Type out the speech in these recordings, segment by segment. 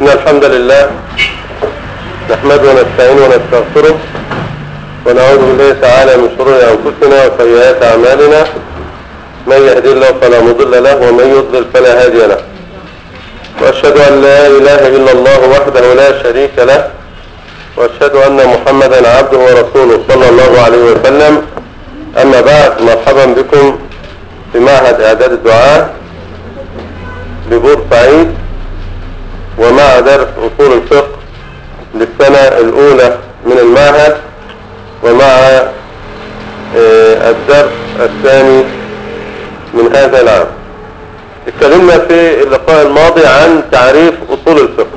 إن الحمد لله نحمده ونستعينه ونستغفره ونعوذ بالله تعالى من شرور أنفسنا وسيئات أعمالنا من يهدي الله فلا مضل له ومن يضلل فلا هادي له وأشهد أن لا إله إلا الله وحده لا شريك له وأشهد أن محمدا عبده ورسوله صلى الله عليه وسلم أما بعد مرحبا بكم في معهد إعداد الدعاء ببورسعيد ومع درس أصول الفقه للسنة الأولى من المعهد ومع آه، الدرس الثاني من هذا العام اتكلمنا في اللقاء الماضي عن تعريف أصول الفقه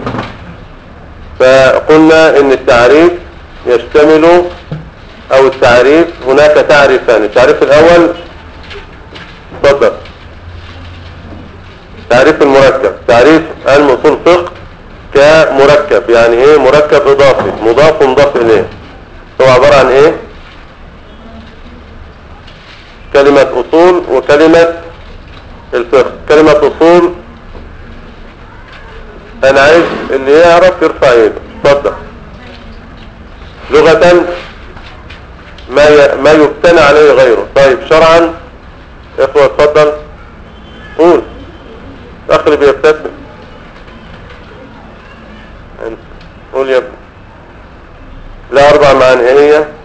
فقلنا ان التعريف يشتمل او التعريف هناك تعريفان التعريف الاول تفضل تعريف المركب تعريف علم اصول فقه كمركب يعني ايه مركب اضافي مضاف مضاف اليه هو عبارة عن ايه كلمة اصول وكلمة الفقه كلمة اصول انا عايز اللي يعرف يرفع ايده اتفضل لغة ما ي... ما يبتنى عليه غيره طيب شرعا اخوة اتفضل قول الاخ اللي بيبتسم انت قول يا ابني لا اربع معاني إيه هي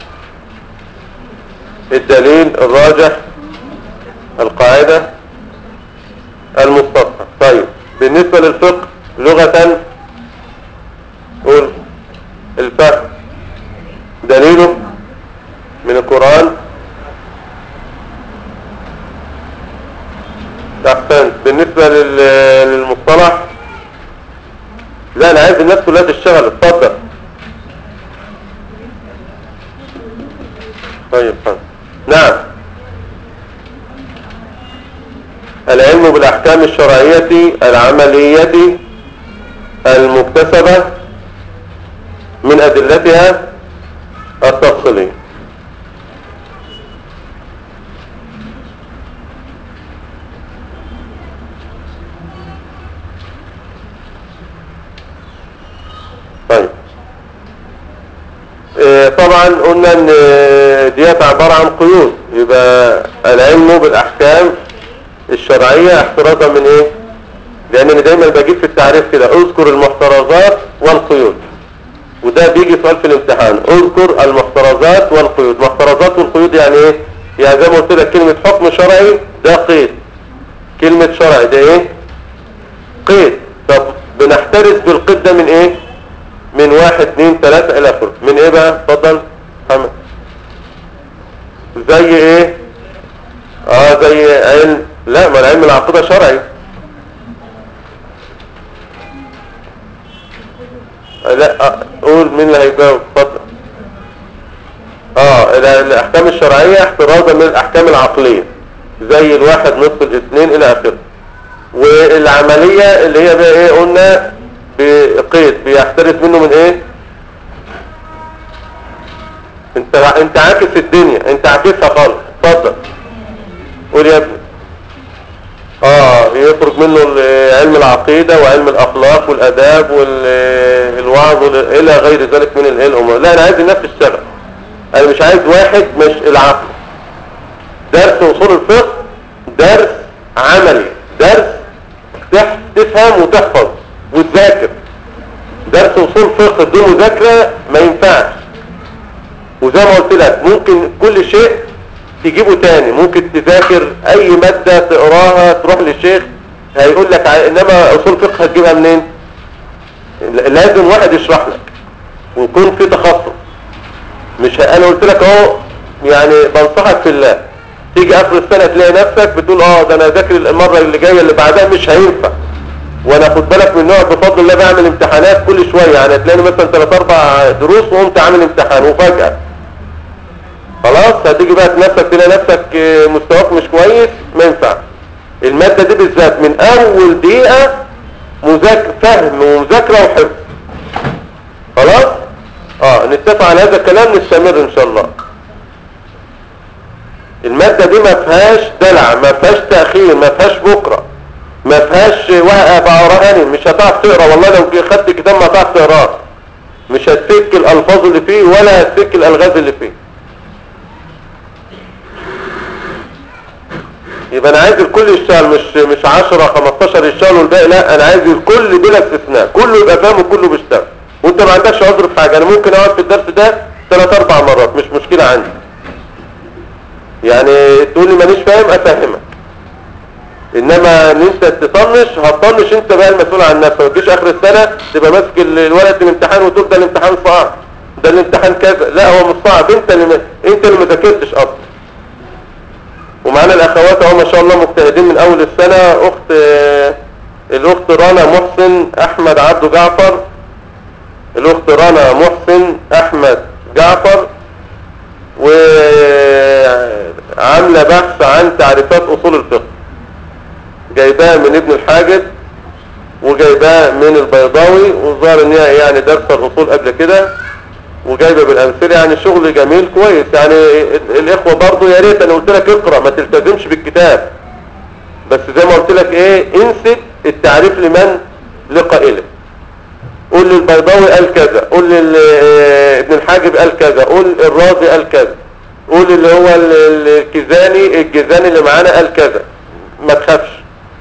الدليل الراجح القاعدة المستصحب طيب بالنسبة للفقه لغة قول الفهم دليله من القرآن احسنت بالنسبة لل- للمصطلح لا انا عايز الناس كلها تشتغل اتفضل طيب حاضر. نعم العلم بالاحكام الشرعية العملية المكتسبة من ادلتها التفصيلية طيب آه، طبعا قلنا ان آه، ديت عبارة عن قيود يبقى العلم بالاحكام الشرعية احترازا من ايه لان انا دايما بجيب في التعريف كده اذكر المحترزات والقيود وده بيجي سؤال في الامتحان اذكر المحترزات والقيود محترزات والقيود يعني ايه يعني زي ما قلت لك كلمة حكم شرعي ده قيد كلمة شرعي ده ايه قيد طب بنحترز بالقيد ده من ايه من واحد اتنين تلاتة الى اخره من ايه بقى اتفضل محمد زي ايه اه زي علم لا ما العلم العقيدة شرعي آه، لا آه، قول مين اللي هيجاوب اتفضل اه ال- الاحكام الشرعية احترازا من الاحكام العقلية زي الواحد نصف الاثنين الى اخره والعملية اللي هي بقى ايه قلنا بقيد بيحترز منه من ايه انت انت عاكس الدنيا انت عاكسها خالص اتفضل قول يا ابني اه يخرج منه ال- علم العقيدة وعلم الاخلاق والاداب والوعظ وال- الى غير ذلك من ال- الامور لا انا عايز الناس تشتغل انا مش عايز واحد مش العقل درس اصول الفقه درس عملي درس تح- تفهم وتحفظ وتذاكر درس اصول فقه بدون مذاكره ما ينفعش وزي ما قلت لك ممكن كل شيء تجيبه تاني ممكن تذاكر اي مادة تقراها تروح للشيخ هيقول لك ع- انما اصول فقه هتجيبها منين ل- لازم واحد يشرح لك ويكون في تخصص مش ه- انا قلت لك اهو يعني بنصحك في الله تيجي اخر السنة تلاقي نفسك بتقول اه ده انا اذاكر المرة اللي جاية اللي بعدها مش هينفع وانا خد بالك من نوع بفضل الله بعمل امتحانات كل شوية يعني هتلاقيني مثلا ثلاث اربع دروس وقمت عامل امتحان وفجأة خلاص هتيجي بقى تنفسك تلاقي نفسك آه، مستواك مش كويس ما ينفعش المادة دي بالذات من اول دقيقة مذاكرة فهم ومذاكرة وحفظ خلاص اه نتفق على هذا الكلام نستمر ان شاء الله المادة دي ما فيهاش دلع ما فيهاش تأخير ما فيهاش بكرة ما فيهاش ورقه بعرقاني مش هتعرف تقرا والله لو خدت كتاب ما هتعرف تقراه مش هتفك الالفاظ اللي فيه ولا هتفك الالغاز اللي فيه يبقى انا عايز الكل يشتغل مش مش 10 15 يشتغلوا والباقي لا انا عايز الكل بلا استثناء كله يبقى فاهم وكله بيشتغل وانت ما عندكش عذر في حاجه انا ممكن اقعد في الدرس ده ثلاث اربع مرات مش مشكله عندي يعني تقول لي مانيش فاهم افهمك انما ان انت تطنش هتطنش انت بقى المسؤول عن نفسك ما تجيش اخر السنه تبقى ماسك الورقه الامتحان وتقول ده الامتحان صعب ده الامتحان كذا لا هو مش صعب انت اللي م... انت اللي ما ذاكرتش اصلا ومعانا الاخوات اهو ما شاء الله مجتهدين من اول السنه اخت الاخت رنا محسن احمد عبده جعفر الاخت رنا محسن احمد جعفر وعامله بحث عن تعريفات اصول الفقه جايباها من ابن الحاجب وجايباها من البيضاوي والظاهر ان هي يعني درس الاصول قبل كده وجايبه بالامثله يعني شغل جميل كويس يعني الاخوه برضه يا ريت انا قلت لك اقرا ما تلتزمش بالكتاب بس زي ما قلت لك ايه انسب التعريف لمن لقائله قول لي البيضاوي قال كذا قول لي ابن الحاجب قال كذا قول الرازي قال كذا قول اللي هو الكيزاني الجيزاني اللي معانا قال كذا ما تخافش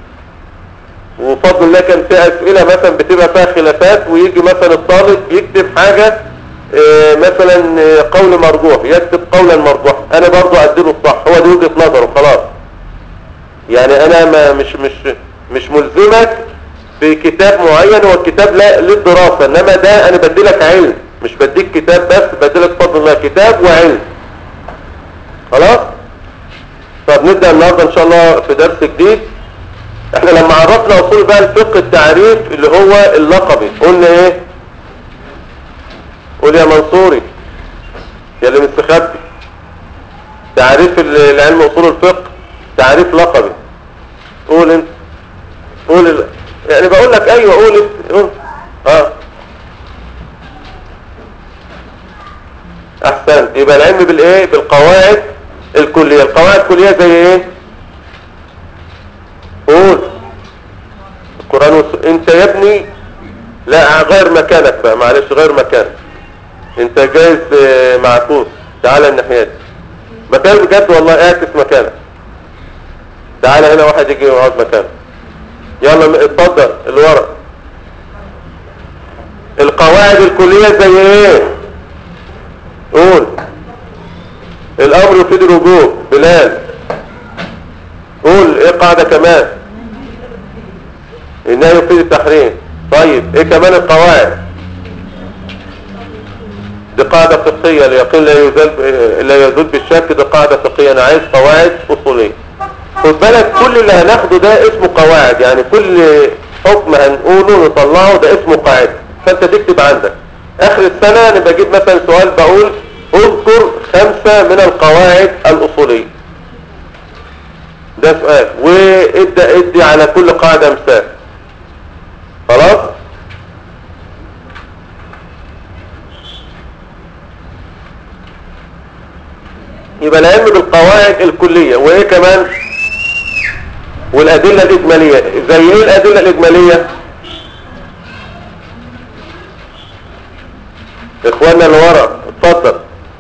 وفضل الله كان في اسئله مثلا بتبقى فيها خلافات ويجي مثلا الطالب يكتب حاجه اه مثلا قول مرجوح يكتب قولا مرجوح انا برضو اديله الصح هو دي وجهه نظره خلاص يعني انا ما مش مش مش ملزمك بكتاب معين هو الكتاب لا للدراسه انما ده انا بديلك علم مش بديك كتاب بس بديلك فضل الله كتاب وعلم خلاص طب نبدا النهارده ان شاء الله في درس جديد احنا لما عرفنا اصول بقى الفقه التعريف اللي هو اللقبي قلنا ايه قول يا منصوري يا اللي مستخبي تعريف العلم اصول الفقه تعريف لقبي قول انت قول ال... يعني بقول لك ايوه قول انت قول اه احسن يبقى العلم بالايه بالقواعد الكليه القواعد الكليه زي ايه قول القرآن والس... انت يا ابني لا غير مكانك بقى معلش غير مكانك انت جايز معكوس تعال الناحية دي مكان بجد والله اعكس مكانك تعال هنا واحد يجي يقعد مكانك يلا اتفضل الورق القواعد الكلية زي ايه قول الامر يفيد الوجوب بلال قول ايه قاعدة كمان انها يفيد التحريم طيب ايه كمان القواعد دي قاعدة فقهية اليقين لا يزال لا يزول بالشك دي قاعدة فقهية انا عايز قواعد اصولية خد بالك كل اللي هناخده ده اسمه قواعد يعني كل حكم هنقوله نطلعه ده اسمه قاعدة فانت تكتب عندك اخر السنة انا بجيب مثلا سؤال بقول اذكر خمسة من القواعد الاصولية ده سؤال وادى ادي على كل قاعدة مثال خلاص يبقى العلم بالقواعد الكلية وايه كمان والادلة الاجمالية زي ايه الادلة الاجمالية اخواننا اللي ورا اتفضل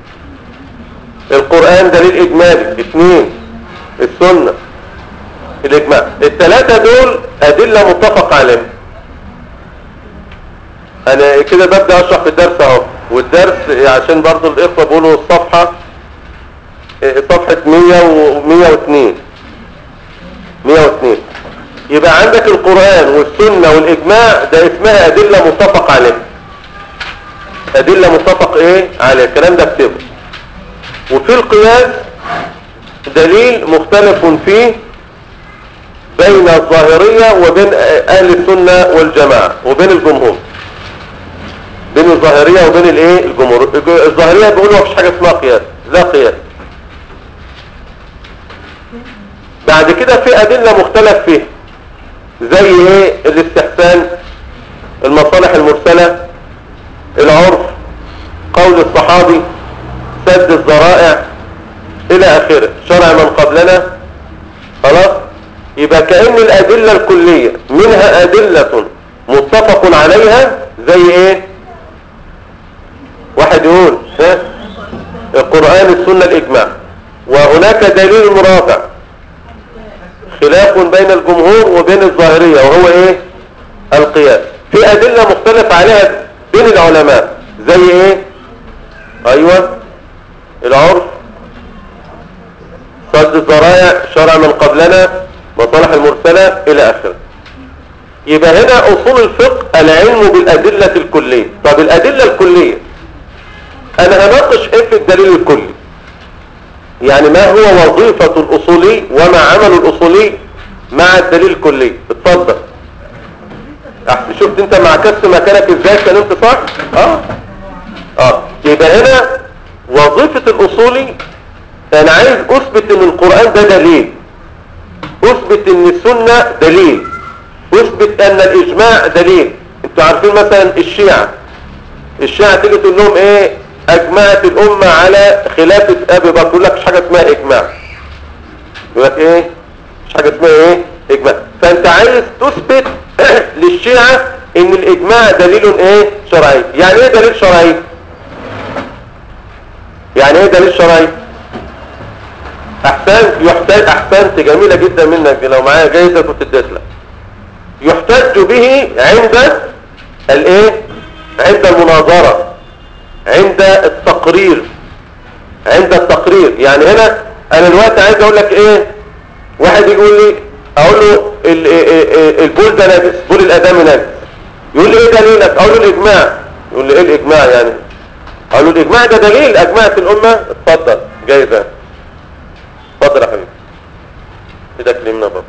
القرآن دليل اجمالي اثنين السنة الاجماع الثلاثة دول ادلة متفق عليها انا كده ببدأ اشرح في الدرس اهو والدرس عشان برضو الاخوة بيقولوا الصفحة صفحة 100 و 102 102 يبقى عندك القرآن والسنة والإجماع ده اسمها أدلة متفق عليها أدلة متفق إيه عليه الكلام ده اكتبه وفي القياس دليل مختلف فيه بين الظاهرية وبين أهل السنة والجماعة وبين الجمهور بين الظاهرية وبين الايه الجمهور الظاهرية بيقولوا مفيش حاجة اسمها قياس لا قياس بعد كده في أدلة مختلف فيها زي ايه الاستحسان المصالح المرسلة العرف قول الصحابي سد الذرائع الى اخره شرع من قبلنا خلاص يبقى كأن الأدلة الكلية منها أدلة متفق عليها زي ايه واحد يقول ها القرآن السنة الإجماع وهناك دليل مرافع خلاف بين الجمهور وبين الظاهرية وهو ايه القياس في أدلة مختلف عليها بين العلماء زي ايه ايوه العرف صد الذرائع شرع من قبلنا مصالح المرسلة الى اخره يبقى هنا اصول الفقه العلم بالادلة الكلية طب الادلة الكلية انا هناقش ايه في الدليل الكلي يعني ما هو وظيفة الاصولي وما عمل الاصولي مع الدليل الكلي اتفضل أحسن شفت انت مع كس مكانك ازاي كلمت صح اه اه يبقى هنا وظيفة الاصولي انا عايز اثبت ان القرآن ده دليل اثبت ان السنة دليل اثبت ان الاجماع دليل انتوا عارفين مثلا الشيعة الشيعة تيجي تقول لهم ايه اجمعت الامة على خلافة ابي بكر يقول لك مش حاجة اسمها اجماع يقول لك ايه مش حاجة اسمها ايه اجماع فانت عايز تثبت للشيعة ان الاجماع دليل ايه شرعي يعني ايه دليل شرعي يعني ايه دليل شرعي احسنت يحتاج احسنت جميلة جدا منك لو معايا جايزة كنت اديت لك يحتج به عند الايه عند المناظرة عند التقرير عند التقرير يعني هنا انا دلوقتي عايز اقول لك ايه واحد يقول لي اقول له ال- ال- البول ده نجس بول الادامي نجس يقول لي ايه دليلك اقول له الاجماع يقول لي ايه الاجماع يعني اقول له الاجماع ده دليل اجمعت الامه اتفضل جايزه اتفضل يا حبيبي كده كلمنا بابا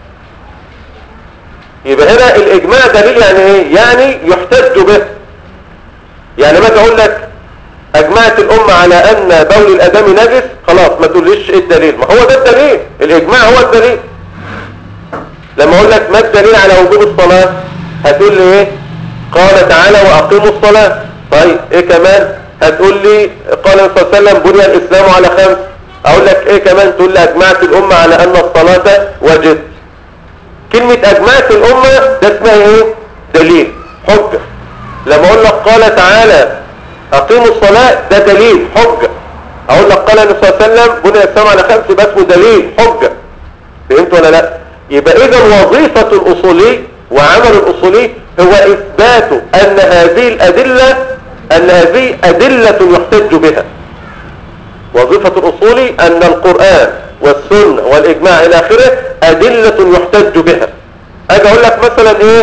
يبقى هنا الاجماع دليل يعني ايه يعني يحتج به يعني ما اقول لك اجمعت الامه على ان بول الادم نجس خلاص ما تقوليش ايه الدليل ما هو ده الدليل الاجماع هو الدليل لما اقول لك ما الدليل على وجوب الصلاه هتقول لي ايه قال تعالى واقيموا الصلاه طيب ايه كمان هتقول لي قال النبي صلى الله عليه وسلم بني الاسلام على خمس اقول لك ايه كمان تقول لي اجمعت الامه على ان الصلاه واجب كلمة اجمعت الامة ده اسمها ايه دليل حجة لما اقول لك قال تعالى اقيموا الصلاة ده دليل حجة اقول لك قال النبي صلى الله عليه وسلم بني الاسلام على خمس يبقى اسمه دليل حجة فهمت ولا لا يبقى اذا وظيفة الاصولي وعمل الاصولي هو اثبات ان هذه الادلة ان هذه ادلة يحتج بها وظيفة الاصولي ان القرآن والسنة والاجماع الى اخره ادلة يحتج بها اجي اقول لك مثلا ايه,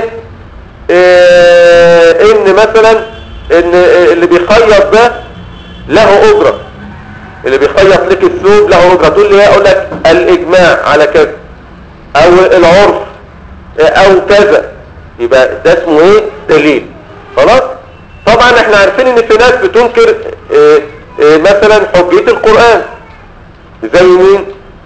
إيه ان مثلا ان اللي بيخيط ده له اجرة اللي بيخيط لك الثوب له اجرة تقول لي ايه اقول لك الاجماع على كذا او العرف او كذا يبقى ده اسمه ايه دليل خلاص طبعا احنا عارفين ان في ناس بتنكر إيه إيه مثلا حجية القرآن زي مين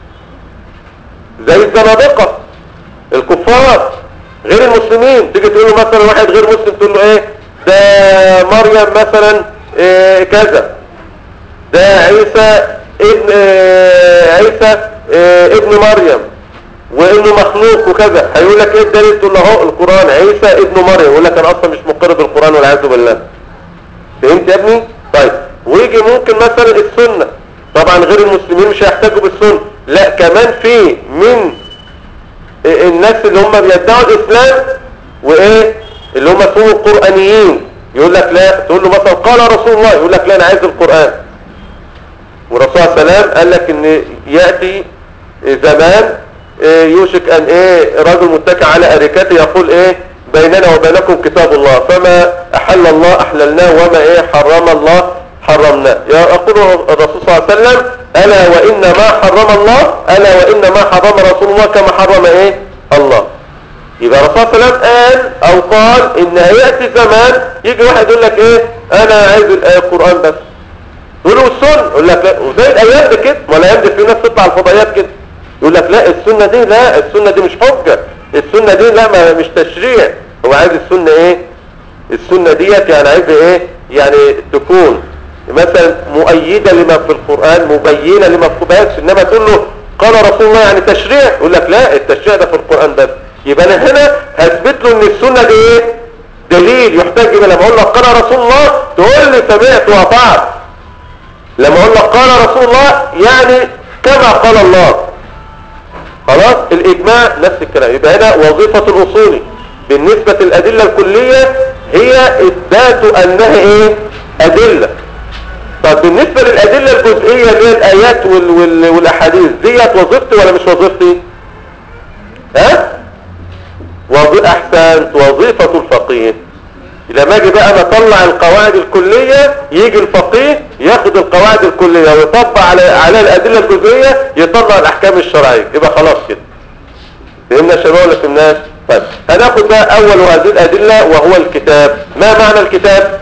زي الزنادقة الكفار غير المسلمين تيجي تقول له مثلا واحد غير مسلم تقول له ايه ده مريم مثلا إيه كذا ده عيسى ابن إيه عيسى إيه ابن مريم وانه مخلوق وكذا هيقول لك ايه الدليل تقول له اهو القران عيسى ابن مريم يقول لك انا اصلا مش مقر بالقران والعياذ بالله فهمت يا ابني طيب ويجي ممكن مثلا السنه طبعا غير المسلمين مش هيحتاجوا بالسنه لا كمان في من الناس اللي هم بيدعوا الاسلام وايه اللي هم اسمهم القرانيين يقول لك لا تقول له مثلا قال رسول الله يقول لك لا انا عايز القران والرسول صلى الله عليه وسلم قال لك ان ياتي زمان يوشك ان ايه رجل متكئ على اريكته يقول ايه بيننا وبينكم كتاب الله فما احل الله احللناه وما ايه حرم الله حرمناه يقول الرسول صلى الله عليه وسلم الا وان ما حرم الله الا وان ما حرم رسول الله كما حرم ايه الله يبقى الرسول صلى الله عليه وسلم قال او قال ان هياتي زمان يجي واحد يقول لك ايه انا عايز القران بس تقول له السنه يقول لك لا وزي الايام دي كده ولا ايام دي في ناس تطلع الفضائيات كده يقول لك لا السنة دي لا السنة دي مش حجة السنة دي لا ما مش تشريع هو عايز السنة ايه السنة ديت يعني عايز ايه يعني تكون مثلا مؤيدة لما في القرآن مبينة لما في بس انما تقول له قال رسول الله يعني تشريع يقول لك لا التشريع ده في القرآن بس يبقى انا هنا هثبت له ان السنة دي ايه دليل يحتاج الى لما اقول لك قال رسول الله تقول لي سمعت واطعت لما اقول لك قال رسول الله يعني كما قال الله خلاص الاجماع نفس الكلام يبقى هنا وظيفة الاصولي بالنسبة للادلة الكلية هي اثبات انها ايه ادلة طب بالنسبة للادلة الجزئية اللي هي الايات وال وال والاحاديث ديت وظيفتي ولا مش وظيفتي ها وظي احسنت وظيفة الفقيه لما اجي بقى انا اطلع القواعد الكلية يجي الفقيه ياخد القواعد الكلية ويطبق على على الادلة الجزئية يطلع الاحكام الشرعية يبقى خلاص كده فهمنا يا شباب ولا فهمناش طيب هناخد بقى اول هذه الادلة وهو الكتاب ما معنى الكتاب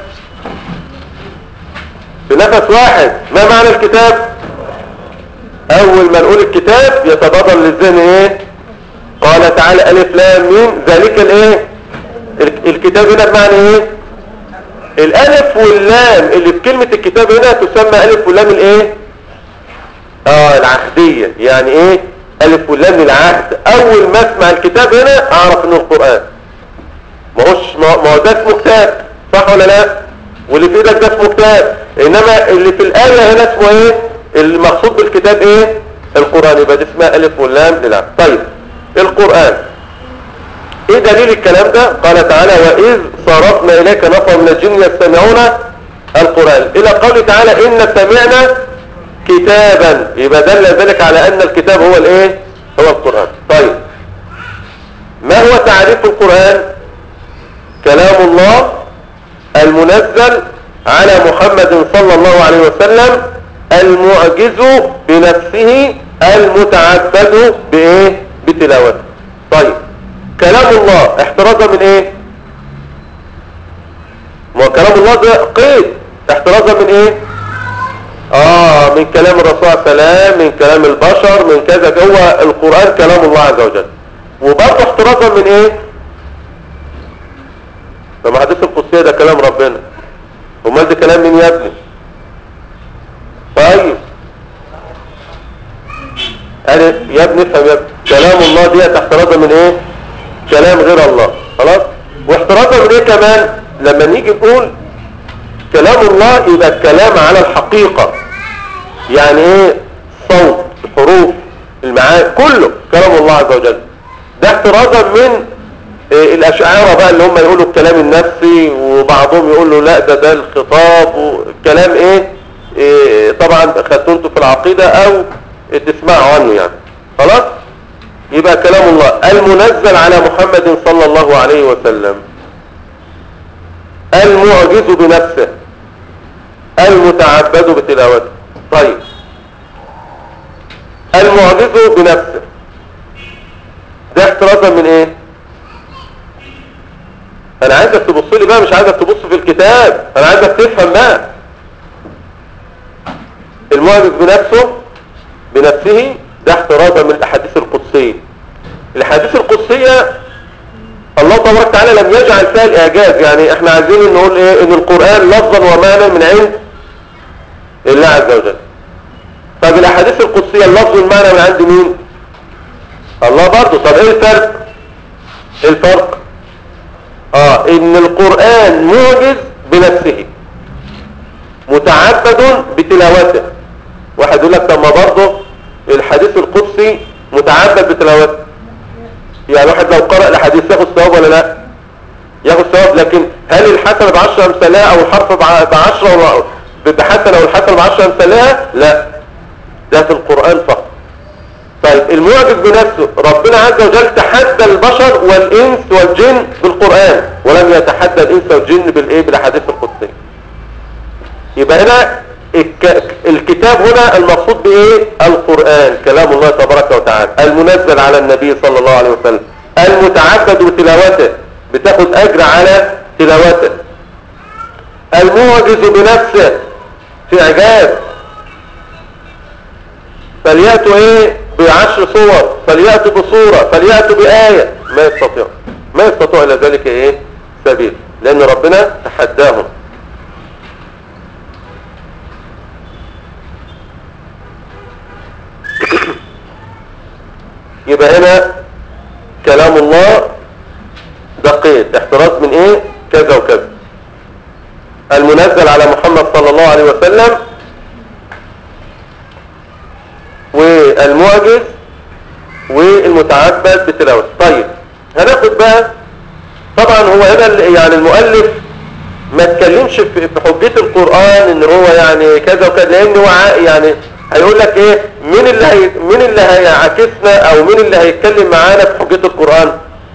بنفس واحد ما معنى الكتاب اول ما نقول الكتاب يتبادر للذهن ايه قال تعالى الف لام ميم ذلك الايه الكتاب هنا بمعنى ايه الالف واللام اللي في كلمة الكتاب هنا تسمى الف واللام الايه اه العهدية يعني ايه الف واللام العهد اول ما اسمع الكتاب هنا اعرف انه القرآن ما هوش ما هو ده اسمه كتاب صح ولا لا واللي في ايدك ده اسمه كتاب انما اللي في الآية هنا اسمه ايه المقصود بالكتاب ايه القرآن يبقى دي اسمها الف واللام للعهد طيب القرآن ايه دليل الكلام ده قال تعالى واذ صرفنا اليك نفر من الجن يستمعون القرآن الى قول تعالى ان سمعنا كتابا يبقى دل ذلك على ان الكتاب هو الايه هو القرآن طيب ما هو تعريف القرآن كلام الله المنزل على محمد صلى الله عليه وسلم المعجز بنفسه المتعبد بايه بتلاوته طيب كلام الله احترازا من ايه ما هو كلام الله ده قيد احترازا من ايه اه من كلام الرسول صلى الله عليه وسلم من كلام البشر من كذا هو القرآن كلام الله عز وجل وبرضه احترازا من ايه لما حديث القدسية ده كلام ربنا امال ده كلام مين يا ابني طيب قال يا ابني افهم يا ابني كلام الله دي احترازا من ايه كلام غير الله خلاص واحترازا من ايه كمان لما نيجي نقول كلام الله يبقى الكلام على الحقيقة يعني ايه صوت الحروف المعاني كله كلام الله عز وجل ده احترازا من إيه الاشاعره بقى اللي هم يقولوا الكلام النفسي وبعضهم يقول له لا ده ده الخطاب وكلام ايه, إيه طبعا خدتوا انتوا في العقيدة او تسمعوا عنه يعني خلاص يبقى كلام الله المنزل على محمد صلى الله عليه وسلم المعجز بنفسه المتعبد بتلاوته طيب المعجز بنفسه ده احترازا من ايه انا عايزك تبص لي بقى مش عايزك تبص في الكتاب انا عايزك تفهم بقى المعجز بنفسه بنفسه ده احترازا من الاحاديث القدسيه الاحاديث القدسيه الله تبارك وتعالى لم يجعل فيها الاعجاز يعني احنا عايزين نقول ايه ان القرآن لفظا ومعنى من عند الله عز وجل طب الاحاديث القدسية اللفظ والمعنى من عند مين الله برضه طب ايه الفرق ايه الفرق اه ان القرآن موجز بنفسه متعبد بتلاوته واحد يقول لك طب ما برضه الحديث القدسي متعبد بتلاوته يعني واحد لو قرأ الحديث ياخد ثواب ولا لا ياخد ثواب لكن هل الحسنة بعشرة امثالها او الحرف بعشرة بحسنة او الحسنة بعشرة امثالها لا ده في القرآن فقط طيب المعجز بنفسه ربنا عز وجل تحدى البشر والانس والجن بالقرآن ولم يتحدى الانس والجن بالايه بالاحاديث القدسية يبقى هنا الكتاب هنا المقصود بايه القرآن كلام الله تبارك وتعالى المنزل على النبي صلى الله عليه وسلم المتعبد بتلاوته بتاخد اجر على تلاوته المعجز بنفسه في اعجاز فليأتوا ايه بعشر صور فليأتوا بصورة فليأتوا بآية ما يستطيع ما يستطيع الى ذلك ايه سبيل لان ربنا تحداهم يبقى هنا كلام الله ده قيد احتراز من ايه كذا وكذا المنزل على محمد صلى الله عليه وسلم والمعجز والمتعبد بتلاوته طيب هناخد بقى طبعا هو هنا ال- يعني المؤلف ما اتكلمش في في حجية القرآن ان هو يعني كذا وكذا لان هو ع- يعني هيقول لك ايه مين اللي هي مين اللي هيعاكسنا او مين اللي هيتكلم معانا في حجية القرآن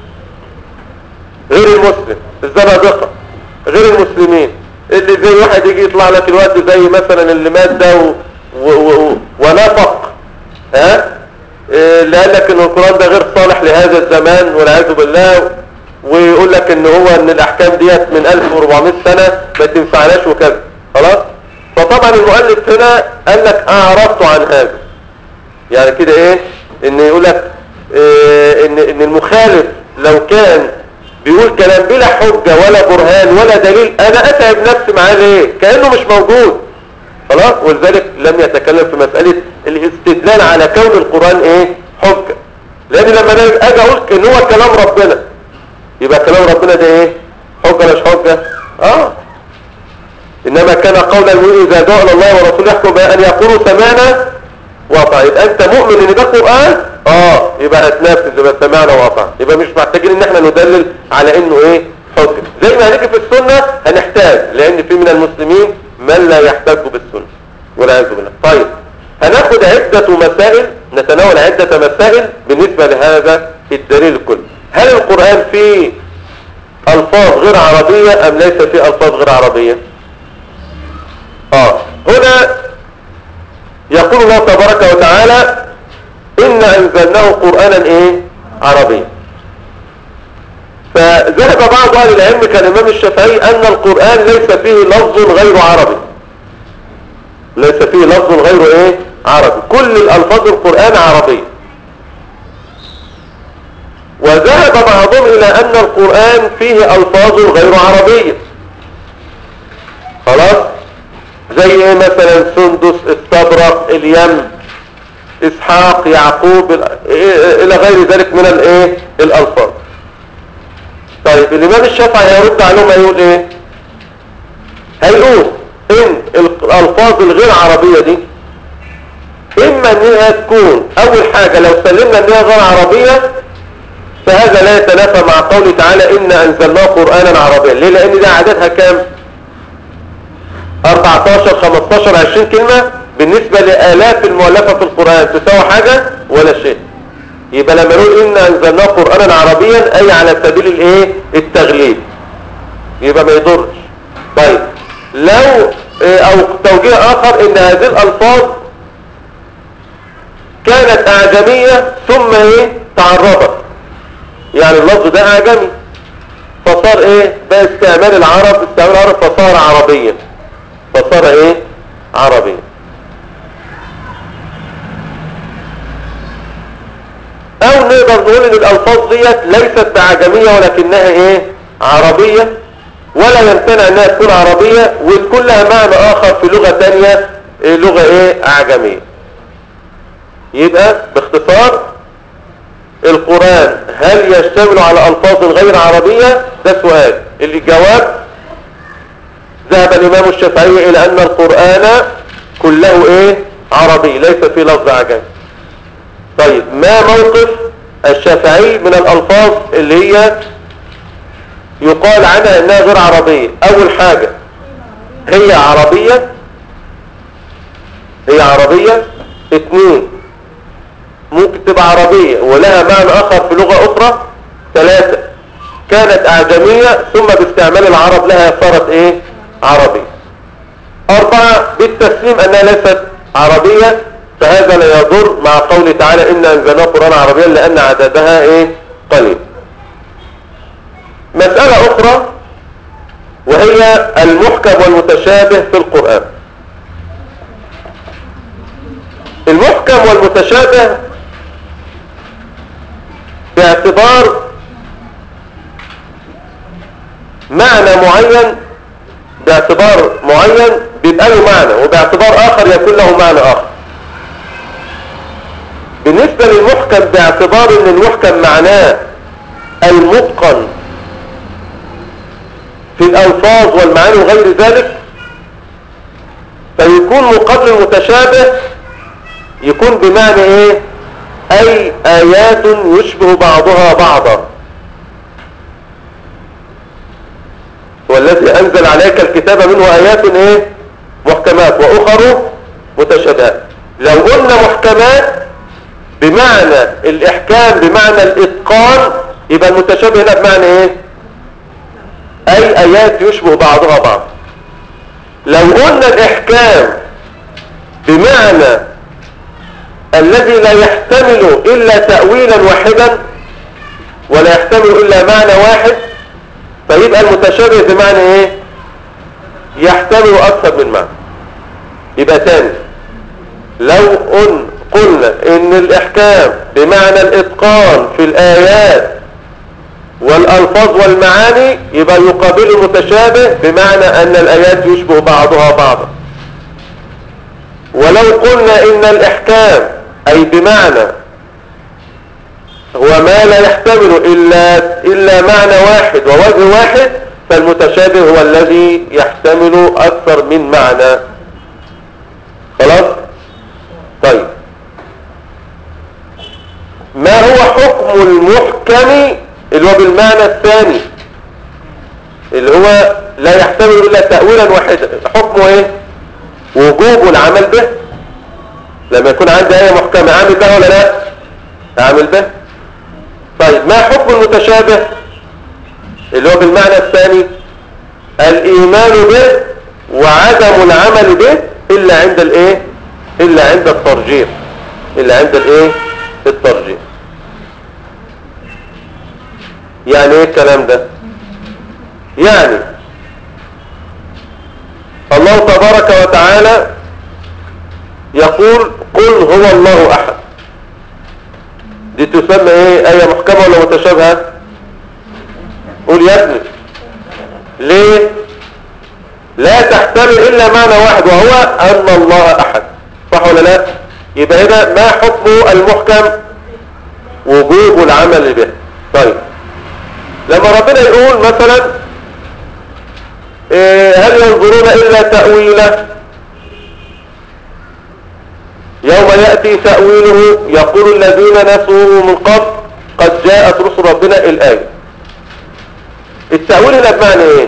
غير المسلم الزنادقة غير المسلمين اللي زي واحد يجي يطلع لك الوقت زي مثلا اللي مات ده و... و... و... ونفق ها إيه اللي قال لك ان القرآن ده غير صالح لهذا الزمان والعياذ بالله ويقول لك ان هو ان الاحكام ديت من 1400 سنة ما تنفعناش وكذا خلاص فطبعا المؤلف هنا قال لك اعرضت عن هذا يعني كده ايه ان يقول لك إيه ان ان المخالف لو كان بيقول كلام بلا حجة ولا برهان ولا دليل انا اتعب نفسي معاه ليه كأنه مش موجود خلاص ولذلك لم يتكلم في مسألة الاستدلال على كون القرآن ايه حجة لان لما أنا اجي اقول ان هو كلام ربنا يبقى كلام ربنا ده ايه حجة مش حجة اه انما كان قول المؤمن اذا دعا الى الله ورسوله يحكم بان يقولوا سمعنا واطع يبقى انت مؤمن ان ده قرآن اه يبقى هتنفذ يبقى سمعنا واطع يبقى مش محتاجين ان احنا ندلل على انه ايه حجة زي ما هنيجي في السنة هنحتاج لان في من المسلمين من لا يحتاج بالسنة والعياذ بالله طيب هناخد عدة مسائل نتناول عدة مسائل بالنسبة لهذا الدليل الكلي هل القرآن فيه ألفاظ غير عربية أم ليس فيه ألفاظ غير عربية آه هنا يقول الله تبارك وتعالى إن أنزلناه قرآنا إيه عربيا فذهب بعض أهل العلم كالإمام الشافعي أن القرآن ليس فيه لفظ غير عربي ليس فيه لفظ غير إيه عربي كل الألفاظ القرآن عربية وذهب بعضهم إلى أن القرآن فيه ألفاظ غير عربية خلاص زي ايه مثلا سندس استبرق اليم اسحاق يعقوب ال- إيه- الى غير ذلك من الايه الالفاظ طيب الامام الشافعي هيرد عليهم هيقول ايه هيقول ان الالفاظ الغير عربية دي اما ان هي تكون اول حاجة لو سلمنا ان هي غير عربية فهذا لا يتنافى مع قوله تعالى ان انزلناه قرآنا عربيا ليه لان ده عددها كام 14 15 20 كلمة بالنسبة لآلاف المؤلفة في القرآن تساوي حاجة ولا شيء يبقى لما نقول إن أنزلناه قرآنا عربيا أي على سبيل الإيه التغليب يبقى ما يضرش طيب لو إيه، أو توجيه آخر إن هذه الألفاظ كانت أعجمية ثم إيه تعربت يعني اللفظ ده أعجمي فصار إيه ده استعمال العرب استعمال العرب فصار عربيا فصار ايه عربي او نقدر نقول ان الالفاظ ديت ليست بعجمية ولكنها ايه عربية ولا يمتنع انها تكون عربية وتكون لها معنى اخر في لغة تانية إيه لغة ايه اعجمية يبقى باختصار القرآن هل يشتمل على الفاظ غير عربية ده سؤال الجواب ذهب الإمام الشافعي إلى أن القرآن كله إيه عربي ليس فيه لفظ عجمي طيب ما موقف الشافعي من الألفاظ اللي هي يقال عنها أنها غير عربية أول حاجة هي عربية هي عربية اثنين ممكن تبقى عربية ولها معنى آخر في لغة أخرى ثلاثة كانت أعجمية ثم باستعمال العرب لها صارت إيه عربية أربعة بالتسليم أنها ليست عربية فهذا لا يضر مع قوله تعالى إن أنزلناه قرآن عربيا لأن عددها إيه قليل مسألة أخرى وهي المحكم والمتشابه في القرآن المحكم والمتشابه باعتبار معنى معين باعتبار معين بيبقى له معنى وباعتبار آخر يكون له معنى آخر بالنسبة للمحكم باعتبار ان المحكم معناه المتقن في الألفاظ والمعاني وغير ذلك فيكون مقابل المتشابه يكون بمعنى ايه اي ايات يشبه بعضها بعضا والذي انزل عليك الكتاب منه ايات ايه محكمات واخر متشابهات لو قلنا محكمات بمعنى الاحكام بمعنى الاتقان يبقى المتشابه هنا بمعنى ايه اي ايات يشبه بعضها بعض لو قلنا الاحكام بمعنى الذي لا يحتمل الا تأويلا واحدا ولا يحتمل الا معنى واحد فيبقى المتشابه بمعنى ايه يحتمل اكثر من معنى يبقى تاني لو قل قلنا ان الاحكام بمعنى الاتقان في الايات والالفاظ والمعاني يبقى يقابل المتشابه بمعنى ان الايات يشبه بعضها بعضا ولو قلنا ان الاحكام اي بمعنى هو ما لا يحتمل الا الا معنى واحد ووجه واحد فالمتشابه هو الذي يحتمل اكثر من معنى خلاص طيب ما هو حكم المحكم اللي هو بالمعنى الثاني اللي هو لا يحتمل الا تأويلا واحدا حكمه ايه وجوب العمل به لما يكون عندي آية محكمة عامل به ولا لا عامل به طيب ما حكم المتشابه اللي هو بالمعنى الثاني الإيمان به وعدم العمل به إلا عند الايه إلا عند الترجيح إلا عند الايه الترجيح يعني ايه الكلام ده يعني الله تبارك وتعالى يقول قل هو الله احد دي تسمى ايه ايه محكمة ولا متشابهة قول يا ابني ليه لا تحتمل الا معنى واحد وهو ان الله احد صح ولا لا يبقى هنا ما حكم المحكم وجوب العمل به طيب لما ربنا يقول مثلا إيه هل ينظرون إلا تأويله يوم يأتي تأويله يقول الذين نسوه من قبل قد جاءت رسل ربنا الآية التأويل هنا بمعنى ايه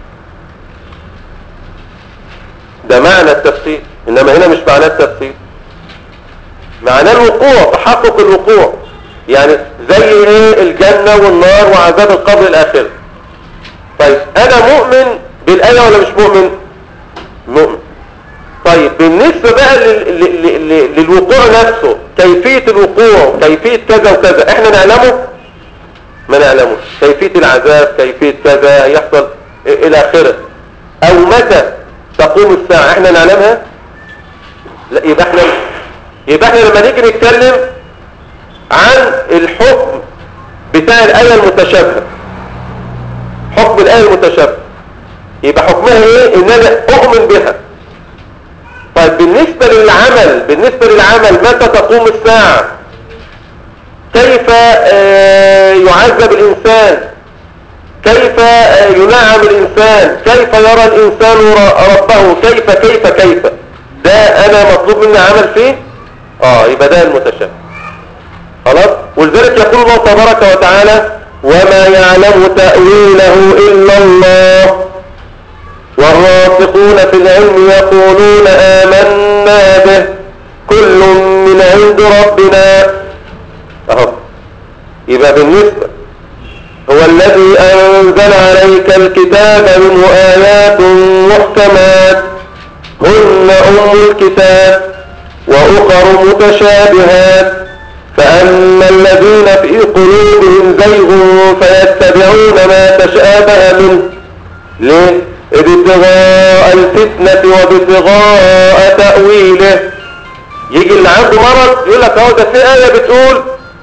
ده معنى التفسير انما هنا مش معنى التفسير معنى الوقوع تحقق الوقوع يعني زي ايه الجنة والنار وعذاب القبر الاخر طيب انا مؤمن بالايه ولا مش مؤمن مؤمن طيب بالنسبة بقى لل... لل... لل... للوقوع نفسه كيفية الوقوع كيفية كذا وكذا احنا نعلمه ما نعلمه كيفية العذاب كيفية كذا يحصل الى اخره او متى تقوم الساعة احنا نعلمها لا يبقى احنا يبقى احنا لما نيجي نتكلم عن الحكم بتاع الآية المتشابهة حكم الآية المتشابهة يبقى حكمها ايه ان انا اؤمن بها طيب بالنسبة للعمل بالنسبة للعمل متى تقوم الساعة كيف آه يعذب الانسان كيف آه ينعم الانسان كيف يرى الانسان ربه كيف كيف كيف ده انا مطلوب مني عمل فيه اه يبقى ده المتشابه خلاص ولذلك يقول الله تبارك وتعالى وما يعلم تأويله إلا الله والراسخون في العلم يقولون آمنا به كل من عند ربنا اهو يبقى بالنسبة هو الذي أنزل عليك الكتاب منه آيات محكمات هن أم الكتاب وأخر متشابهات فأما الذين في قلوبهم زيغ فيتبعون ما تشابه منه ليه؟ ابتغاء الفتنة وابتغاء تأويله يجي اللي عنده مرض يقول لك اهو ده في آية بتقول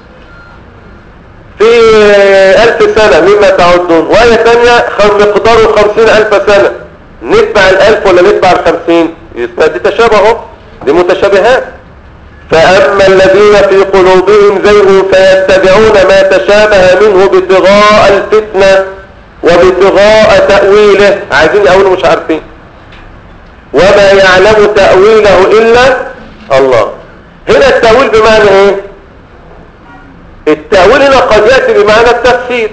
في ألف سنة مما تعدون وآية ثانية مقداره خمسين ألف سنة نتبع الألف ولا نتبع الخمسين دي تشابه اهو دي متشابهات فأما الذين في قلوبهم زيغ فيتبعون ما تشابه منه ابتغاء الفتنة وابتغاء تأويله عايزين يقولوا مش عارفين وما يعلم تأويله إلا الله هنا التأويل بمعنى ايه التأويل هنا قد يأتي بمعنى التفسير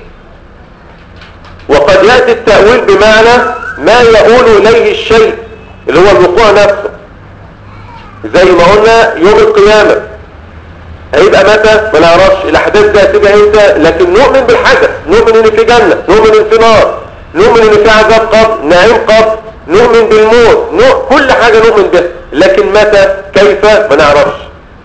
وقد يأتي التأويل بمعنى ما يقول إليه الشيء اللي هو الوقوع نفسه زي ما قلنا يوم القيامة هيبقى متى ما نعرفش الاحداث دي هتبقى امتى لكن نؤمن بالحدث نؤمن ان في جنة نؤمن ان في نار نؤمن ان في عذاب قبر نعيم قبر نؤمن بالموت نؤ... كل حاجة نؤمن بها لكن متى كيف ما نعرفش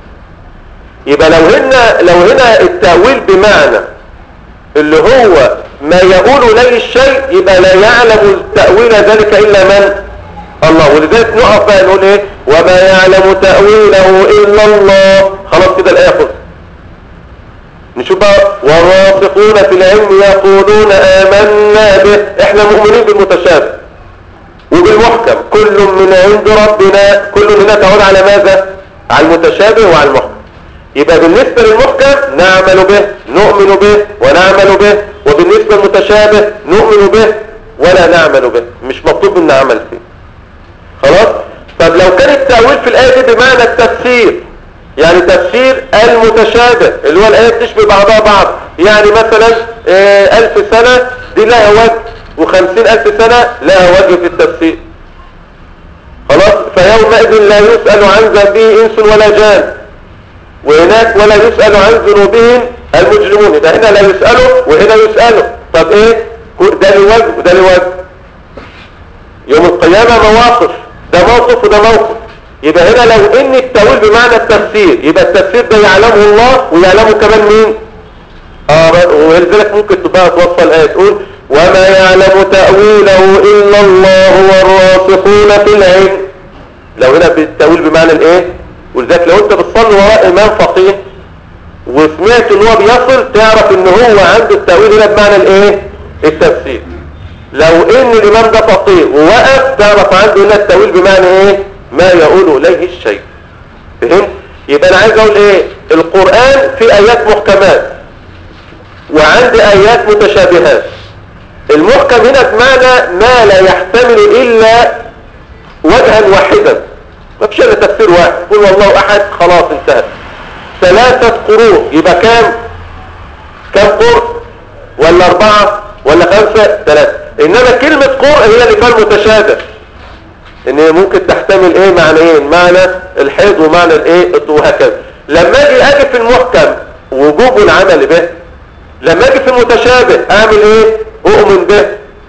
يبقى لو هنا لو هنا التأويل بمعنى اللي هو ما يقول إليه الشيء يبقى لا يعلم تأويل ذلك إلا من الله ولذلك نقف بقى نقول ايه وما يعلم تأويله إلا الله خلاص كده الآية خلص نشوف بقى والراسخون في العلم يقولون آمنا به احنا مؤمنين بالمتشابه وبالمحكم كل من عند ربنا كل منا تعود على ماذا على المتشابه وعلى المحكم يبقى بالنسبة للمحكم نعمل به نؤمن به ونعمل به وبالنسبة للمتشابه نؤمن به ولا نعمل به مش مطلوب منا عمل فيه خلاص طب لو كان التأويل في الآية دي بمعنى التفسير يعني تفسير المتشابه اللي هو الآية تشبه بعضها بعض يعني مثلا آه ألف سنة دي لها وجه وخمسين ألف سنة لها وجه في التفسير خلاص فيومئذ لا يسأل عن ذنبه إنس ولا جان وهناك ولا يسأل عن ذنوبهم المجرمون يبقى هنا لا يسأله وهنا يسأله طب ايه ده لوجه وده لوجه يوم القيامة مواقف ده موقف وده موقف يبقى هنا لو ان التأويل بمعنى التفسير يبقى التفسير ده يعلمه الله ويعلمه كمان مين اه ولذلك ممكن تبقى توصل ايه تقول وما يعلم تأويله إلا الله والراسخون في العلم لو هنا بالتأويل بمعنى الايه ولذلك لو انت بتصلي وراء امام فقيه وسمعت ان هو بيصل تعرف ان هو عنده التأويل هنا بمعنى الايه التفسير لو ان الامام ده فقيه ووقف تعرف عنده هنا التأويل بمعنى ايه ما يقول اليه الشيء فهمت يبقى انا عايز اقول ايه القرآن في ايات محكمات وعندي ايات متشابهات المحكم هنا بمعنى ما لا يحتمل الا وجها واحدا ما فيش الا تفسير واحد قول والله احد خلاص انتهت ثلاثة قروء يبقى كام كام قرء ولا اربعة ولا خمسة ثلاثة انما كلمة قرء هي اللي كان متشابه ان ممكن تحتمل ايه معنيين معنى الحيض ومعنى الايه وهكذا لما اجي اجي في المحكم وجوب العمل به لما اجي في المتشابه اعمل ايه اؤمن به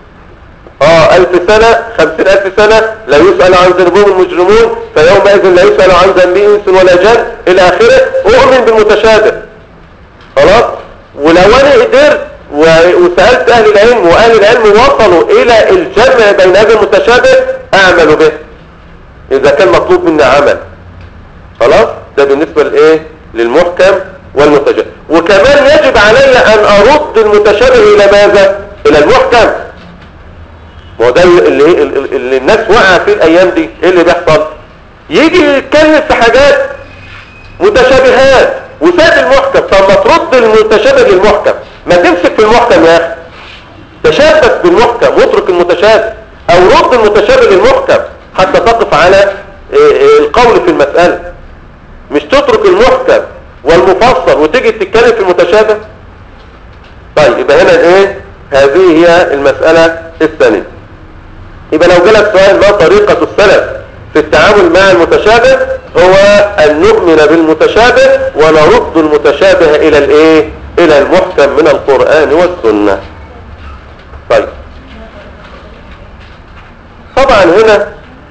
اه الف سنة خمسين الف سنة لا يسأل عن ذنبهم المجرمون فيومئذ لا يسأل عن ذنبه انس ولا جن الى اخره اؤمن بالمتشابه خلاص ولو انا قدرت وسألت اهل العلم واهل العلم وصلوا الى الجمع بين هذا المتشابه اعمل به اذا كان مطلوب مني عمل خلاص ده بالنسبة لايه للمحكم والمتشابه وكمان يجب علي ان ارد المتشابه الى ماذا الى المحكم ما هو ده اللي, اللي الناس وقع فيه الايام دي ايه اللي بيحصل يجي يتكلم في حاجات متشابهات وساد المحكم طب ما ترد المتشابه للمحكم ما تمسك في المحكم يا اخي تشابك بالمحكم واترك المتشابه او رد المتشابه للمحكم حتى تقف على القول في المسألة مش تترك المحكم والمفصل وتيجي تتكلم في المتشابه طيب يبقى هنا ايه هذه هي المسألة الثانية يبقى لو جالك سؤال ما طريقة السلف في التعامل مع المتشابه هو أن نؤمن بالمتشابه ونرد المتشابه إلى الإيه؟ إلى المحكم من القرآن والسنة طيب طبعا هنا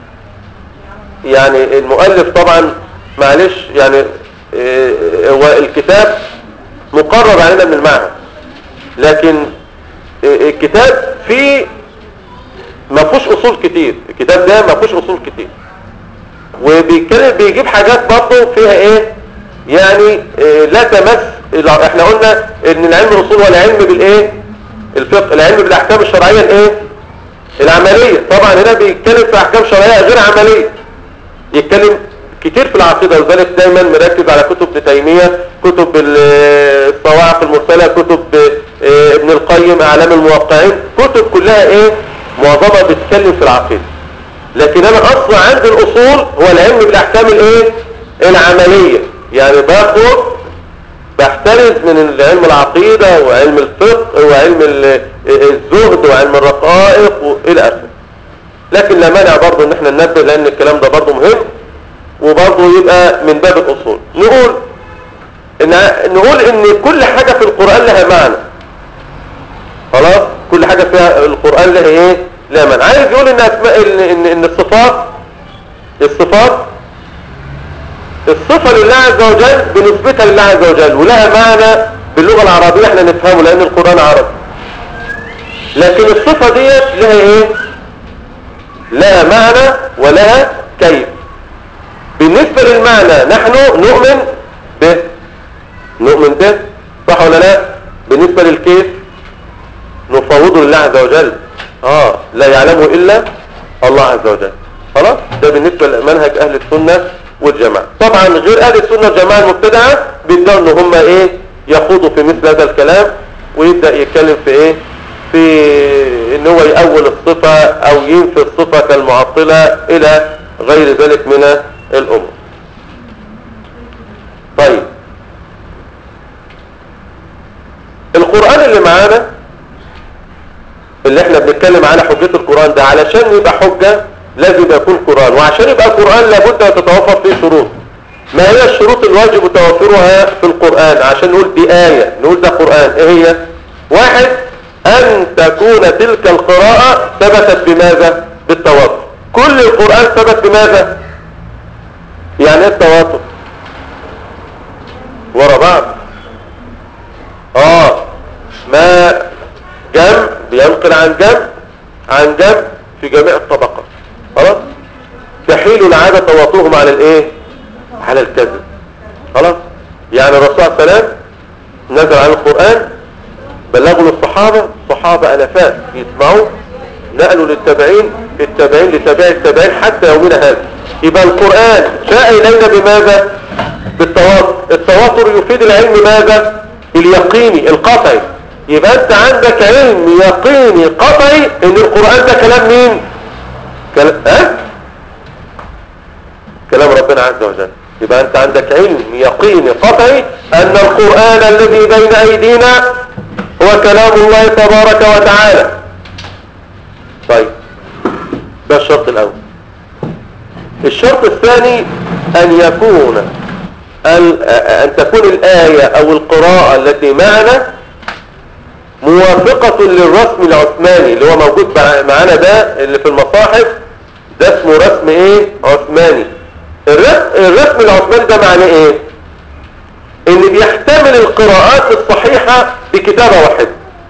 يعني المؤلف طبعا معلش يعني هو الكتاب مقرر علينا من المعهد لكن الكتاب فيه ما فيهوش اصول كتير الكتاب ده ما فيهوش اصول كتير وبيتكلم بيجيب حاجات برضه فيها ايه يعني إيه لا تمس احنا قلنا ان العلم الاصول هو العلم بالايه الفقه العلم بالاحكام الشرعيه الايه العمليه طبعا هنا بيتكلم في احكام شرعيه غير عمليه يتكلم كتير في العقيدة وذلك دايما مركز على كتب ابن تيمية كتب الصواعق المرسلة كتب آه، ابن القيم اعلام الموقعين كتب كلها ايه معظمها بتتكلم في العقيدة لكن انا اصلا عندي الاصول هو العلم بالاحكام الايه العملية يعني باخد بحترز من علم العقيدة وعلم الفقه وعلم ال- الزهد وعلم الرقائق والى اخره لكن لا مانع برضه ان احنا ننبه لان الكلام ده برضه مهم وبرضه يبقى من باب الاصول نقول ان نقول ان كل حاجة في القرآن لها معنى خلاص كل حاجة فيها القرآن لها ايه لها معنى عايز يقول ان اسماء ان, إن, إن الصفات الصفات الصفة لله عز وجل بنسبتها لله عز وجل ولها معنى باللغة العربية احنا نفهمه لان القرآن عربي لكن الصفة ديت لها ايه لها معنى ولها كيف بالنسبة للمعنى نحن نؤمن به نؤمن به صح ولا لا بالنسبة للكيف نفوضه لله عز وجل اه لا يعلمه الا الله عز وجل خلاص ده بالنسبة لمنهج اهل السنة والجماعة طبعا غير اهل السنة والجماعة المبتدعة بيبدأوا ان هم ايه يخوضوا في مثل هذا الكلام ويبدأ يتكلم في ايه في ان هو يأول الصفة او ينفي الصفة كالمعطلة الى غير ذلك من الامور طيب القرآن اللي معانا اللي احنا بنتكلم على حجة القرآن ده علشان يبقى حجة لازم يكون قرآن وعشان يبقى قرآن لابد ان تتوفر فيه شروط ما هي الشروط الواجب توفرها في القرآن عشان نقول دي آية نقول ده قرآن ايه هي واحد ان تكون تلك القراءة ثبتت بماذا بالتواتر كل القرآن ثبت بماذا يعني ايه التواتر ورا بعض اه ما جمع بينقل عن جمع عن جمع في جميع الطبقات خلاص تحيل العادة تواطؤهم على الايه على الكذب خلاص يعني الرسول صلى الله عليه وسلم نزل على القرآن بلغوا للصحابة صحابة ألفات يسمعوا نقلوا للتابعين التابعين لتابع التابعين حتى يومنا هذا يبقى القرآن جاء إلينا بماذا بالتواتر التواتر يفيد العلم ماذا اليقيني القطعي يبقى انت عندك علم يقيني قطعي ان القرآن ده كلام مين كلام ها كلام ربنا عز وجل يبقى انت عندك علم يقيني قطعي ان القرآن الذي بين ايدينا هو كلام الله تبارك وتعالى طيب ده الشرط الاول الشرط الثاني ان يكون ال- ان تكون الآية او القراءة التي معنا موافقة للرسم العثماني اللي هو موجود مع- معانا ده اللي في المصاحف ده اسمه رسم ايه عثماني الرسم, الرسم العثماني ده معناه ايه ان بيحتمل القراءات الصحيحة بكتابة واحدة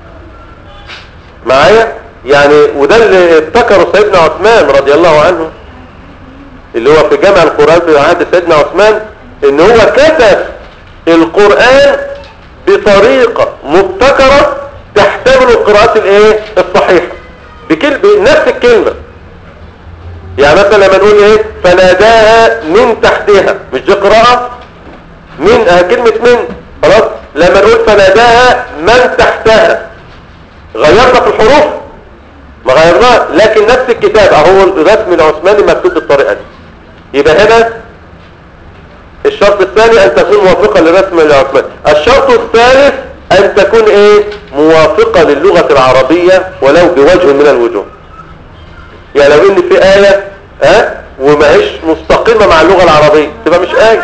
معايا يعني وده اللي ابتكره سيدنا عثمان رضي الله عنه اللي هو في جامع القرآن في عهد سيدنا عثمان ان هو كتب القرآن بطريقة مبتكرة تحتمل القراءات الايه الصحيحة بكل... بنفس الكلمة يعني مثلا لما نقول ايه فناداها من تحتها مش دي قراءة من اه كلمة من خلاص لما نقول فناداها من تحتها غيرنا في الحروف ما غيرناها لكن نفس الكتاب اهو الرسم العثماني مكتوب بالطريقة دي يبقى هنا الشرط الثاني ان تكون موافقة للرسم العثماني الشرط الثالث ان تكون ايه موافقة للغة العربية ولو بوجه من الوجوه يعني لو ان في آية ها ومعيش مستقيمة مع اللغة العربية تبقى مش آية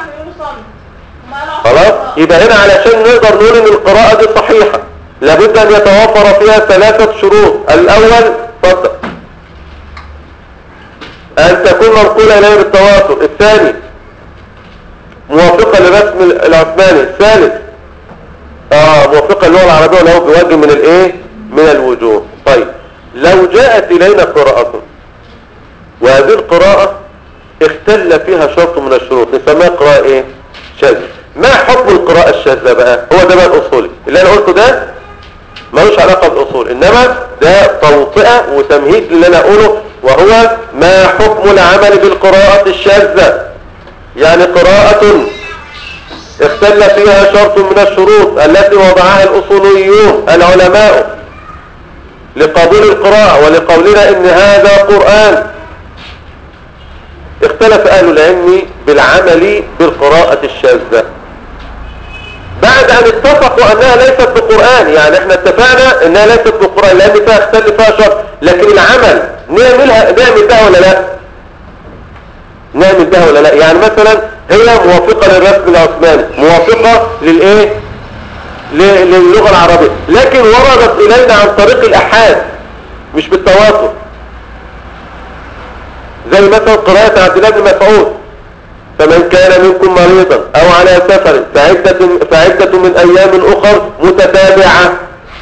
خلاص يبقى هنا علشان نقدر نقول ان القراءة دي صحيحة لابد ان يتوفر فيها ثلاثة شروط الاول اتفضل ان تكون منقولة اليه بالتواتر الثاني موافقة للرسم العثماني الثالث اه موافقة للغة العربية ولو بوجه من الايه من الوجوه طيب لو جاءت الينا قراءة وهذه القراءة اختل فيها شرط من الشروط نسميها قراءة ايه شاذة ما حكم القراءة الشاذة بقى هو ده بقى الاصولي اللي انا قلته ده ملوش علاقة بالاصول انما ده توطئة وتمهيد اللي انا اقوله وهو ما حكم العمل بالقراءة الشاذة يعني قراءة اختل فيها شرط من الشروط التي وضعها الأصوليون العلماء لقبول القراءة ولقولنا ان هذا قرآن اختلف اهل العلم بالعمل بالقراءة الشاذة بعد ان اتفقوا انها ليست بقرآن يعني احنا اتفقنا انها ليست بقرآن لان فيها اختل فيها شرط لكن العمل نعملها نعمل ده ولا لا نعمل ده ولا لا يعني مثلا هي موافقة للرسم العثماني موافقة للايه للغة العربية لكن وردت إلينا عن طريق الأحاد مش بالتواصل زي مثلا قراءة عبد الله بن مسعود فمن كان منكم مريضا أو على سفر فعدة, فعدة من أيام أخر متتابعة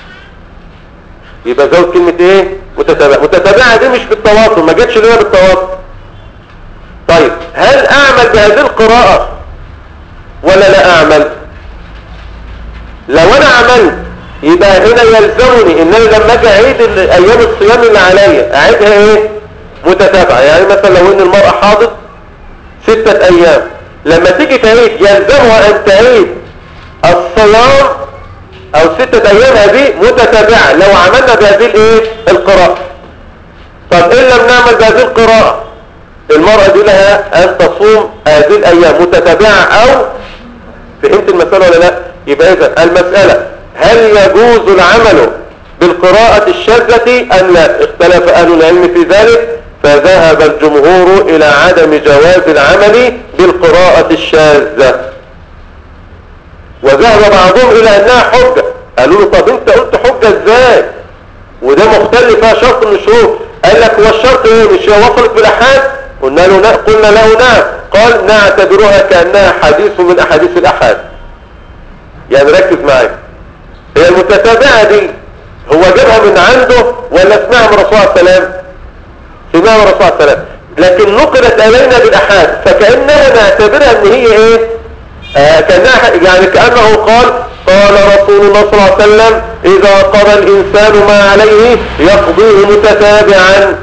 يبقى زود كلمة إيه متتابعة متتابعة دي مش بالتواصل ما جاتش لنا بالتواصل طيب هل أعمل بهذه القراءة ولا لا أعمل لو انا عملت يبقى هنا يلزمني ان انا لما اجي اعيد ايام الصيام اللي عليا اعيدها ايه متتابعه يعني مثلا لو ان المراه حاضت ستة ايام لما تيجي تعيد يلزمها ان تعيد الصيام او ستة ايام هذه متتابعة لو عملنا بهذه الايه القراءة طب ان لم نعمل بهذه القراءة المرأة دي لها ان تصوم هذه الايام متتابعة او فهمت المسألة ولا لا يبقى إذا المسألة هل يجوز العمل بالقراءة الشاذة أم لا اختلف أهل العلم في ذلك فذهب الجمهور إلى عدم جواز العمل بالقراءة الشاذة وذهب بعضهم إلى أنها حجة قالوا له طب انت قلت حجة ازاي وده مختلف فيها شرط من الشروط قال لك هو الشرط ايه مش هي وصلت بالاحاد قلنا له قلنا له نعم قال نعتبرها كأنها حديث من أحاديث الأحاد يعني ركز معايا هي المتتابعة دي هو جابها من عنده ولا سمعها من رسول الله السلام سمعها من رسول الله السلام لكن نقلت علينا بالأحاد فكأنها نعتبرها ان هي ايه آه كأنها يعني كأنه قال قال رسول الله صلى الله عليه وسلم إذا قضى الإنسان ما عليه يقضيه متتابعا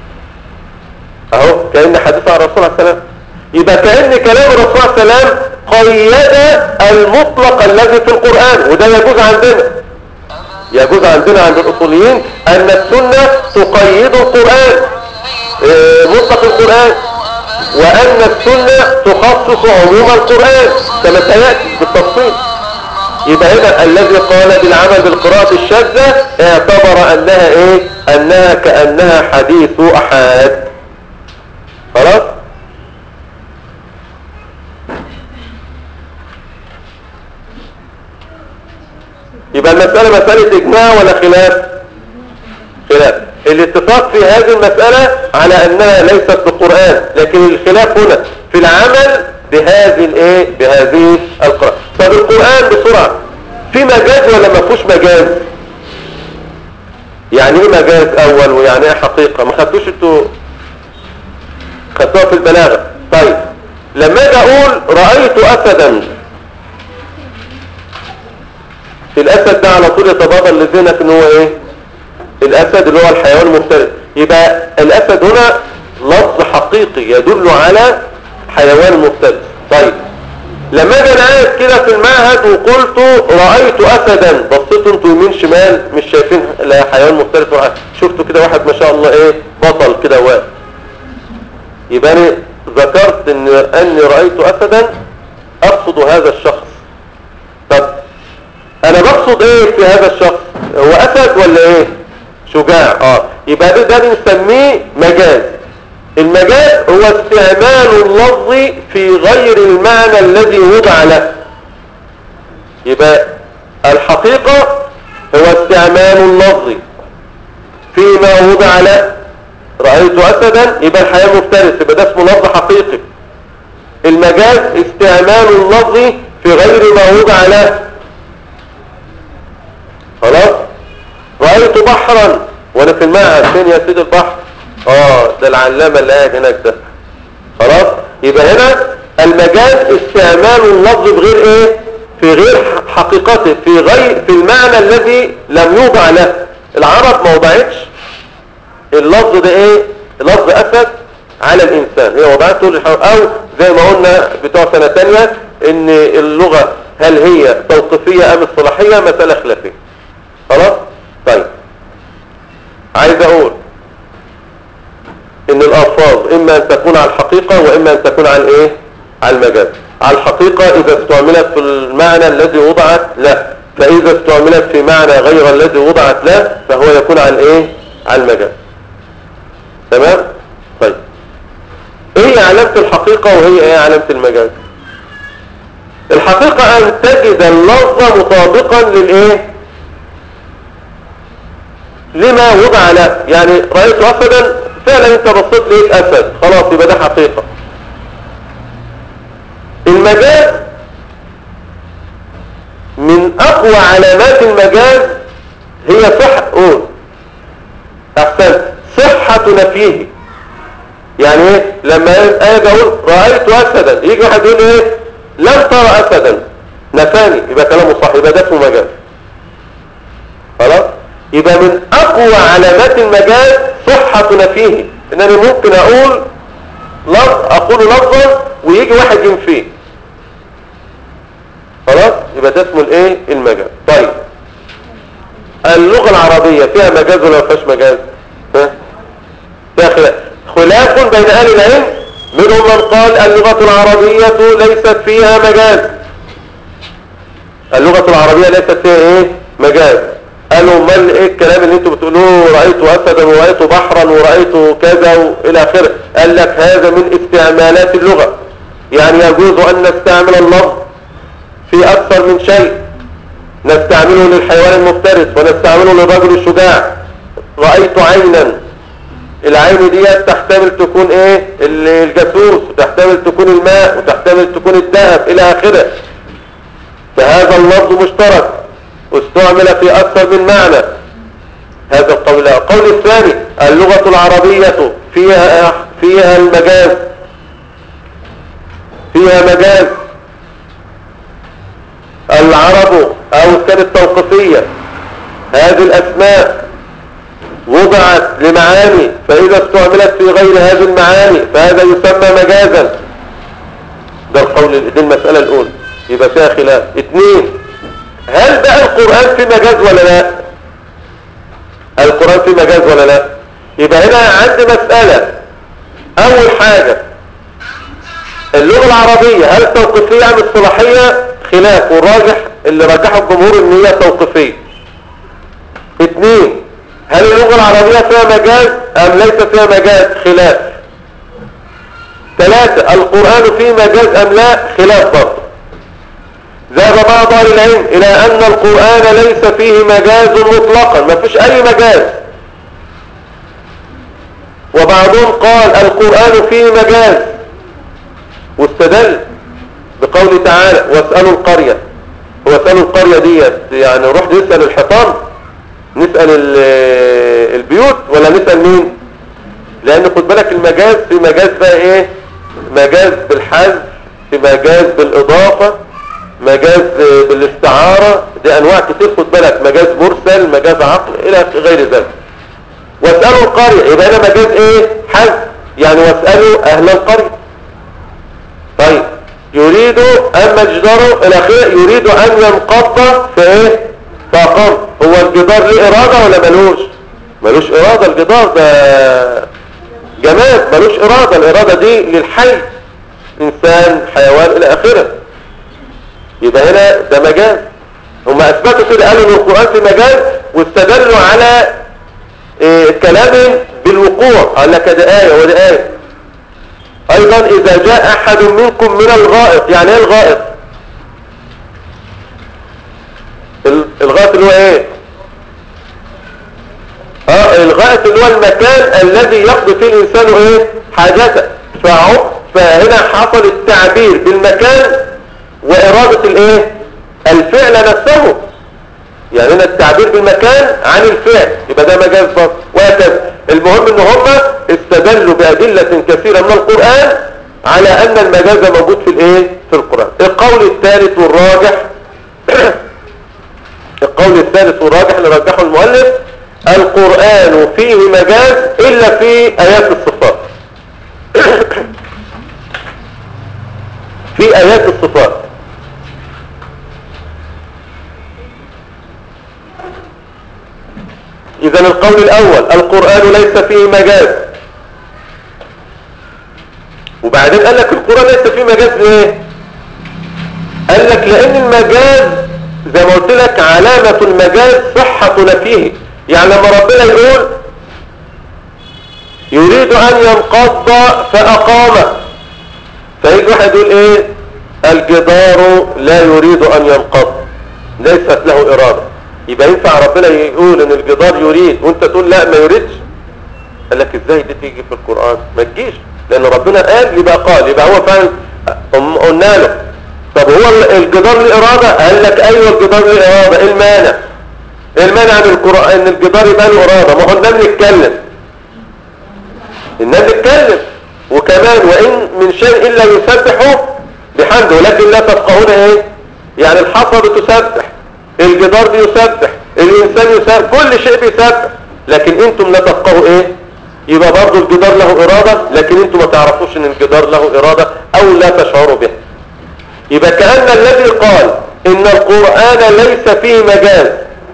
اهو كأن حديث عن الرسول صلى الله عليه وسلم يبقى كأن كلام الرسول صلى الله عليه وسلم قيد المطلق الذي في القرآن وده يجوز عندنا يجوز عندنا عند الأصوليين أن السنة تقيد القرآن مطلق القرآن وأن السنة تخصص عموم القرآن كما سيأتي بالتفصيل يبقى هنا الذي قال بالعمل بالقراءة الشاذة اعتبر أنها إيه أنها كأنها حديث أحاد خلاص يبقى المسألة مسألة إجماع ولا خلاف خلاف الاتفاق في هذه المسألة على أنها ليست بقرآن لكن الخلاف هنا في العمل بهذه الايه بهذه القراءة طب القرآن بسرعة في مجاز ولا ما فيهوش مجاز يعني ايه مجاز اول ويعني ايه حقيقة ما خدتوش انتوا خدتوها في البلاغة طيب لما اجي اقول رأيت اسدا الاسد ده على طول يتبادر لذهنك ان هو ايه الاسد اللي هو الحيوان المفترس يبقى الاسد هنا لفظ حقيقي يدل على حيوان مفترس طيب لما اجي انا قاعد كده في المعهد وقلت رايت اسدا بصيتوا انتوا يمين شمال مش شايفين لا حيوان مفترس ولا شفتوا كده واحد ما شاء الله ايه بطل كده واقف يبقى انا ذكرت ان اني رايت اسدا اقصد هذا الشخص طب انا بقصد ايه في هذا الشخص هو اسد ولا ايه شجاع اه يبقى ده ده بنسميه مجاز المجاز هو استعمال اللفظ في غير المعنى الذي وضع له يبقى الحقيقة هو استعمال اللفظ فيما وضع له رأيت أسدا يبقى الحياة مفترس يبقى ده اسمه لفظ حقيقي المجاز استعمال اللفظ في غير ما وضع له خلاص رأيت بحرا وانا في المعهد فين يا سيد البحر اه ده العلامة اللي قاعد هناك ده خلاص يبقى هنا المجاز استعمال اللفظ بغير ايه في غير حقيقته في غير في المعنى الذي لم يوضع له العرب ما وضعتش اللفظ ده ايه لفظ اسد على الانسان هي وضعته للحيوان او زي ما قلنا بتوع سنة تانية ان اللغة هل هي توقيفية ام اصطلاحية مسألة خلافية خلاص طيب عايز اقول ان الالفاظ اما ان تكون على الحقيقة واما ان تكون على الايه على المجاز على الحقيقة اذا استعملت في المعنى الذي وضعت له فاذا استعملت في معنى غير الذي وضعت له فهو يكون على الايه على المجاز تمام طيب ايه علامة الحقيقة وهي ايه علامة المجاز الحقيقة ان تجد اللفظ مطابقا للايه لما وضع له يعني رأيت اسدا فعلا انت بصيت لقيت اسد خلاص يبقى ده حقيقة المجاز من اقوى علامات المجاز هي صحة قول احسن صحة نفيه يعني ايه لما اجي اقول رأيت اسدا يجي واحد يقول ايه لم ترى اسدا نفاني يبقى كلامه صح يبقى ده اسمه مجاز خلاص يبقى من اقوى علامات المجاز صحة نفيه انني ممكن اقول لفظ اقول لفظا ويجي واحد ينفيه خلاص يبقى ده اسمه الايه المجاز طيب اللغة العربية فيها مجاز ولا ما فيهاش مجاز ها فيها خلاف خلاف بين اهل العلم منهم من قال اللغة العربية ليست فيها مجاز اللغة العربية ليست فيها ايه مجاز قالوا ما ايه الكلام اللي انتوا بتقولوه رأيت اسدا ورأيت بحرا ورأيت كذا الى اخره قال لك هذا من استعمالات اللغة يعني يجوز ان نستعمل اللفظ في اكثر من شيء نستعمله للحيوان المفترس ونستعمله للرجل الشجاع رأيت عينا العين دي تحتمل تكون ايه الجاسوس وتحتمل تكون الماء وتحتمل تكون الذهب الى اخره فهذا اللفظ مشترك واستعمل في اكثر من معنى هذا القول القول الثاني اللغة العربية فيها فيها المجاز فيها مجاز العرب او كانت توقيفية هذه الاسماء وضعت لمعاني فاذا استعملت في غير هذه المعاني فهذا يسمى مجازا ده القول دي المسألة الاولى يبقى فيها خلاف اثنين هل بقى القرآن في مجاز ولا لا القرآن في مجاز ولا لا يبقى هنا عندي مسألة اول حاجة اللغة العربية هل توقيفية ام اصطلاحية خلاف والراجح اللي رجحه الجمهور ان هي توقيفية اثنين هل اللغة العربية فيها مجاز ام ليس فيها مجاز خلاف ثلاثة القرآن فيه مجاز ام لا خلاف برضه ذهب بعض اهل العلم الى ان القرآن ليس فيه مجاز مطلقا ما فيش اي مجاز وبعضهم قال القرآن فيه مجاز واستدل بقوله تعالى واسألوا القرية واسألوا القرية ديت يعني نروح نسأل الحيطان نسأل البيوت ولا نسأل مين لان خد بالك المجاز في مجاز بقى ايه مجاز بالحذف في مجاز بالاضافة مجاز بالاستعارة دي انواع كتير خد بالك مجاز مرسل مجاز عقل الى غير ذلك واسألوا القرية يبقى هنا مجاز ايه حذف يعني واسألوا اهل القرية طيب يريد ان مجدره الى اخره يريد ان ينقض في ايه فاقام هو الجدار ليه ارادة ولا ملوش ملوش ارادة الجدار ده جماد ملوش ارادة الارادة دي للحي انسان حيوان الى اخره يبقى هنا ده مجاز هم اثبتوا كده قالوا ان القرآن في مجاز واستدلوا على إيه كلام بالوقوع قال لك ده آية وده آية ايضا اذا جاء احد منكم من الغائط يعني ايه الغائط الغائط اللي هو ايه اه الغائط اللي هو المكان الذي يقضي فيه الانسان ايه حاجته فهنا حصل التعبير بالمكان وارادة الايه الفعل نفسه يعني هنا التعبير بالمكان عن الفعل يبقى ده مجاز برضه وهكذا المهم ان هم استدلوا بأدلة كثيرة من القرآن على ان المجاز موجود في الايه في القرآن القول الثالث والراجح القول الثالث والراجح اللي رجحه المؤلف القرآن فيه مجاز الا في ايات الصفات في ايات الصفات اذا القول الاول القرآن ليس فيه مجاز وبعدين قال لك القرآن ليس فيه مجاز ليه قال لك لان المجاز زي ما قلت لك علامة المجاز صحة نفيه يعني لما ربنا يقول يريد ان ينقض فاقام فيجي واحد يقول ايه الجدار لا يريد ان ينقض ليست له ارادة يبقى ينفع ربنا يقول ان الجدار يريد وانت تقول لا ما يريدش قال لك ازاي دي تيجي في القرآن ما تجيش لان ربنا قال يبقى قال يبقى هو فعلا أم- قلنا له طب هو الجدار له ارادة قال لك ايوه الجدار له ارادة ايه المانع ايه المانع من القرآن ان الجدار يبقى له ارادة ما هو النبي يتكلم النبي يتكلم وكمان وان من شيء الا يسبح بحمده ولكن لا تفقهون ايه يعني الحصى بتسبح الجدار بيسبح الانسان يسبح كل شيء بيسبح لكن انتم لا تفقهوا ايه يبقى برضه الجدار له ارادة لكن انتم ما تعرفوش ان الجدار له ارادة او لا تشعروا به يبقى كأن الذي قال ان القرآن ليس فيه مجاز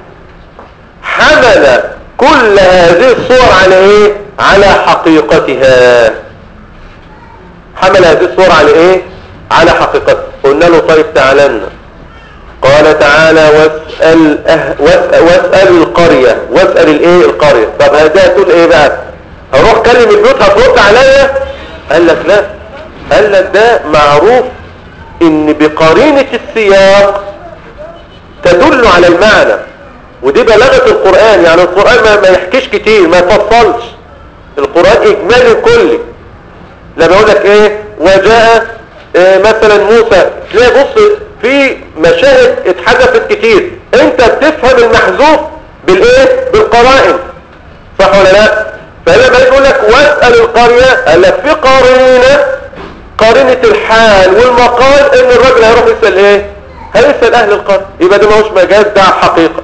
حمل كل هذه الصور على ايه على حقيقتها حمل هذه الصور على ايه على حقيقتها قلنا له طيب تعالى لنا قال تعالى واسأل, أه واسأل, واسأل القرية واسأل الايه القرية طب هذا تقول ايه بقى هروح كلم البيوت هترد عليا قال لك لا قال لك ده معروف ان بقرينة السياق تدل على المعنى ودي بلاغة القرآن يعني القرآن ما, ما يحكيش كتير ما يفصلش القرآن اجمالي كلي لما يقول لك ايه وجاء إيه مثلا موسى تلاقي بص في مشاهد اتحذفت كتير انت بتفهم المحذوف بالايه بالقرائن صح ولا لا فلما يقول لك واسأل القرية قال لك في قرينة قرينة الحال والمقال ان الراجل هيروح يسأل ايه هيسأل اهل القرية يبقى ده ماهوش مجاز ده حقيقة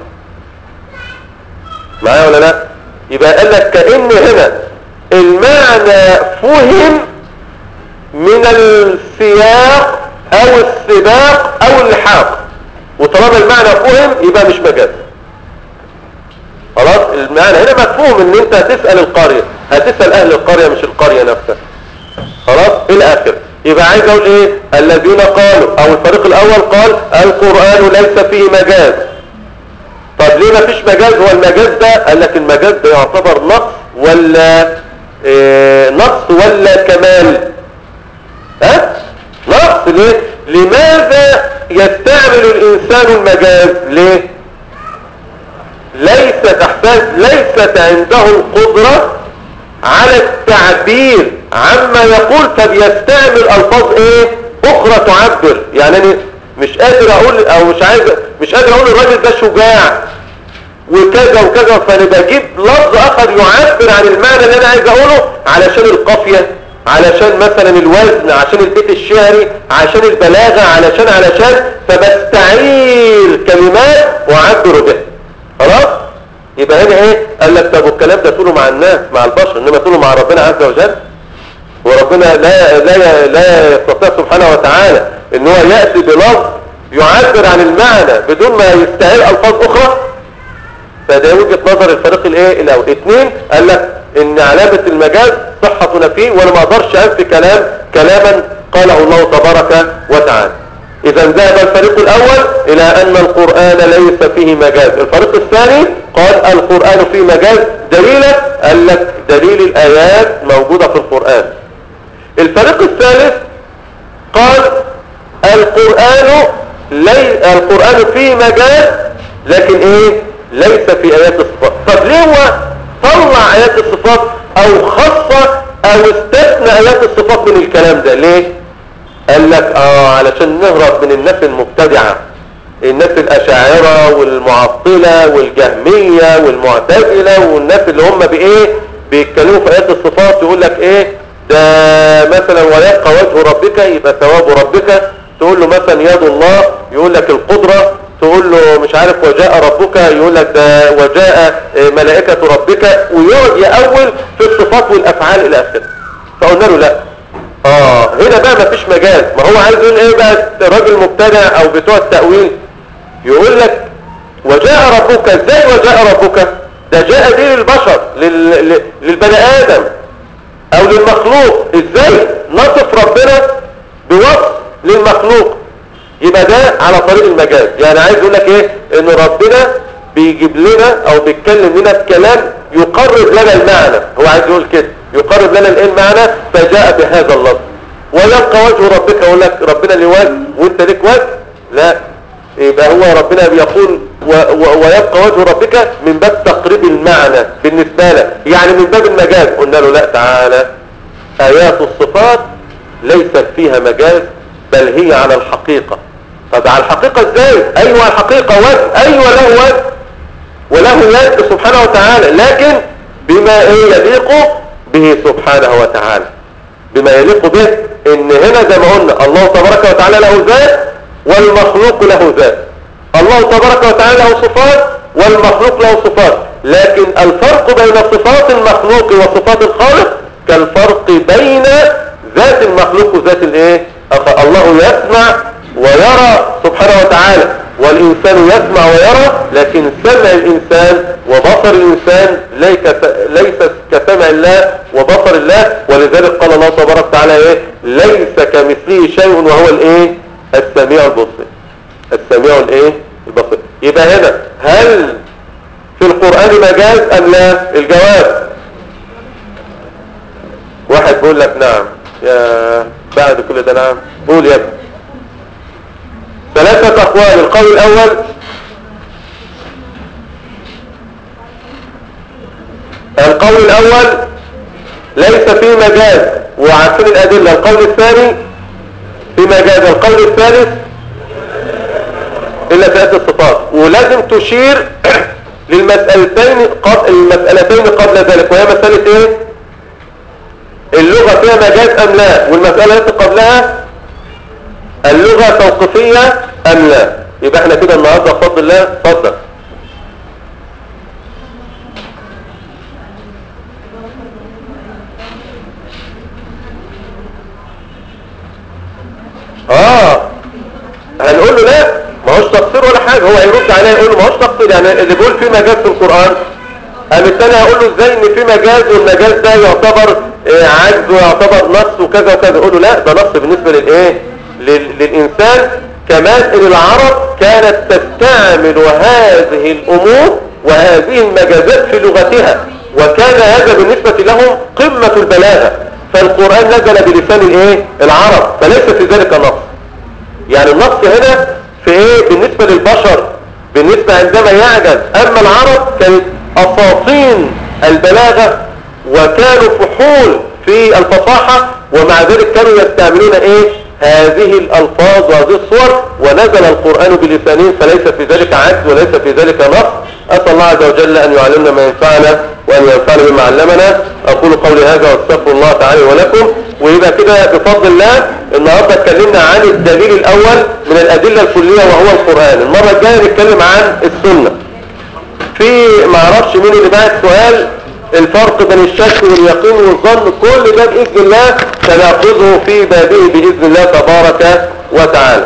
معايا ولا لا يبقى قال لك كأن هنا المعنى فهم من السياق او السباق او اللحاق وطالما المعنى فهم يبقى مش مجاز خلاص المعنى هنا مفهوم ان انت هتسأل القرية هتسأل اهل القرية مش القرية نفسها خلاص الى اخر يبقى عايز اقول ايه الذين قالوا او الفريق الاول قال القرآن ليس فيه مجاز طب ليه مفيش مجاز هو المجاز ده قال لك المجاز ده يعتبر نقص ولا إيه نقص ولا كمال ها نقص ليه لماذا يستعمل الانسان المجاز ليه ليس تحتاج ليست عنده القدرة على التعبير عما يقول فبيستعمل الفاظ ايه اخرى تعبر يعني انا مش قادر اقول او مش عايز مش قادر اقول الراجل ده شجاع وكذا وكذا فانا بجيب لفظ اخر يعبر عن المعنى اللي انا عايز اقوله علشان القافية علشان مثلا الوزن عشان البيت الشعري عشان البلاغة علشان علشان فبستعير كلمات واعبر بها خلاص يبقى هنا ايه قال لك طب والكلام ده تقوله مع الناس مع البشر انما تقوله مع ربنا عز وجل وربنا لا لا لا يستطيع سبحانه وتعالى ان هو ياتي بلفظ يعبر عن المعنى بدون ما يستعير الفاظ اخرى فده وجهه نظر الفريق الايه الاول اثنين قال لك ان علامه المجاز صحه نفيه وانا ما اقدرش انفي كلام كلاما قاله الله تبارك وتعالى اذا ذهب الفريق الاول الى ان القرآن ليس فيه مجاز الفريق الثاني قال القرآن فيه مجاز دليله قال لك دليل الايات موجودة في القرآن الفريق الثالث قال القرآن لي القرآن فيه مجاز لكن ايه ليس في ايات الصفات طب ليه هو طلع ايات الصفات او خص او استثنى ايات الصفات من الكلام ده ليه قال لك اه علشان نهرب من الناس المبتدعة الناس الاشاعرة والمعطلة والجهمية والمعتزلة والناس اللي هم بايه بيتكلموا في ايات الصفات يقول لك ايه ده مثلا ويبقى وجه ربك يبقى ثواب ربك تقول له مثلا يد الله يقول لك القدرة تقول له مش عارف وجاء ربك يقول لك ده وجاء ملائكة ربك ويقعد يأول في الصفات والافعال الى اخره فقلنا له لا اه هنا بقى مفيش مجاز ما هو عايز يقول ايه بقى الراجل مبتدع او بتوع التأويل يقول لك وجاء ربك ازاي وجاء ربك ده جاء دي للبشر لل... لل- للبني ادم او للمخلوق ازاي نصف ربنا بوصف للمخلوق يبقى ده على طريق المجاز يعني عايز يقول لك ايه ان ربنا بيجيب لنا او بيتكلم لنا بكلام يقرب لنا المعنى هو عايز يقول كده يقرب لنا الايه المعنى فجاء بهذا اللفظ ويبقى وجه ربك يقول لك ربنا ليه وجه وانت ليك وجه لا يبقى هو ربنا بيقول و و ويبقى وجه ربك من باب تقريب المعنى بالنسبة لك يعني من باب المجاز قلنا له لا تعالى آيات الصفات ليست فيها مجاز بل هي على الحقيقة طب على الحقيقة ازاي ايوه الحقيقة وجه ايوه له وجه وله يد سبحانه وتعالى لكن بما إيه يليق به سبحانه وتعالى بما يليق به ان هنا زي ما قلنا الله تبارك وتعالى له ذات والمخلوق له ذات الله تبارك وتعالى له صفات والمخلوق له صفات لكن الفرق بين صفات المخلوق وصفات الخالق كالفرق بين ذات المخلوق وذات الايه أخ- الله يسمع ويرى سبحانه وتعالى والإنسان يسمع ويرى لكن سمع الإنسان وبصر الإنسان ليك- ليس كسمع الله وبصر الله ولذلك قال الله تبارك وتعالى إيه ليس كمثله شيء وهو الإيه السميع البصير السميع الإيه البصير يبقى هنا هل في القرآن مجاز أم لا الجواب واحد بيقول لك نعم يا بعد كل ده نعم قول يا ابني ثلاثة أقوال القول الأول القول الأول ليس فيه مجاز وعارفين الأدلة القول الثاني في مجاز القول الثالث إلا ثلاث الصفات ولازم تشير للمسألتين قبل المسألتين قبل ذلك وهي مسألة إيه؟ اللغة فيها مجاز أم لا والمسألة التي قبلها اللغة توقيفية أم لا يبقى احنا كده النهاردة بفضل الله اتفضل اه هنقول له لا ما هوش تقصير ولا حاجة هو هيرد عليه يقول له ما هوش تقصير يعني اللي بيقول في مجاز في القرآن قام التاني هيقول له ازاي ان في مجاز والمجاز ده يعتبر آه، عجز ويعتبر نقص وكذا وكذا يقول له لا ده نقص بالنسبة للايه لل- للانسان كمان ان العرب كانت تستعمل هذه الامور وهذه المجازات في لغتها وكان هذا بالنسبة لهم قمة البلاغة فالقرآن نزل بلسان الايه العرب فليس في ذلك نقص يعني النص هنا في ايه بالنسبة للبشر بالنسبة عندما يعجز اما العرب كانت اساطين البلاغة وكانوا فحول في الفصاحة ومع ذلك كانوا يستعملون ايه هذه الالفاظ وهذه الصور ونزل القرآن بلسانهم فليس في ذلك عجز وليس في ذلك نص اسأل الله عز وجل ان يعلمنا ما ينفعنا وان ينفعنا بما علمنا اقول قولي هذا واستغفر الله تعالى ولكم ويبقى كده بفضل الله النهارده اتكلمنا عن الدليل الاول من الادله الكليه وهو القران المره الجايه نتكلم عن السنه في معرفش مين اللي بعت سؤال الفرق بين الشك واليقين والظن كل ده باذن الله سناخذه في بابه باذن الله تبارك وتعالى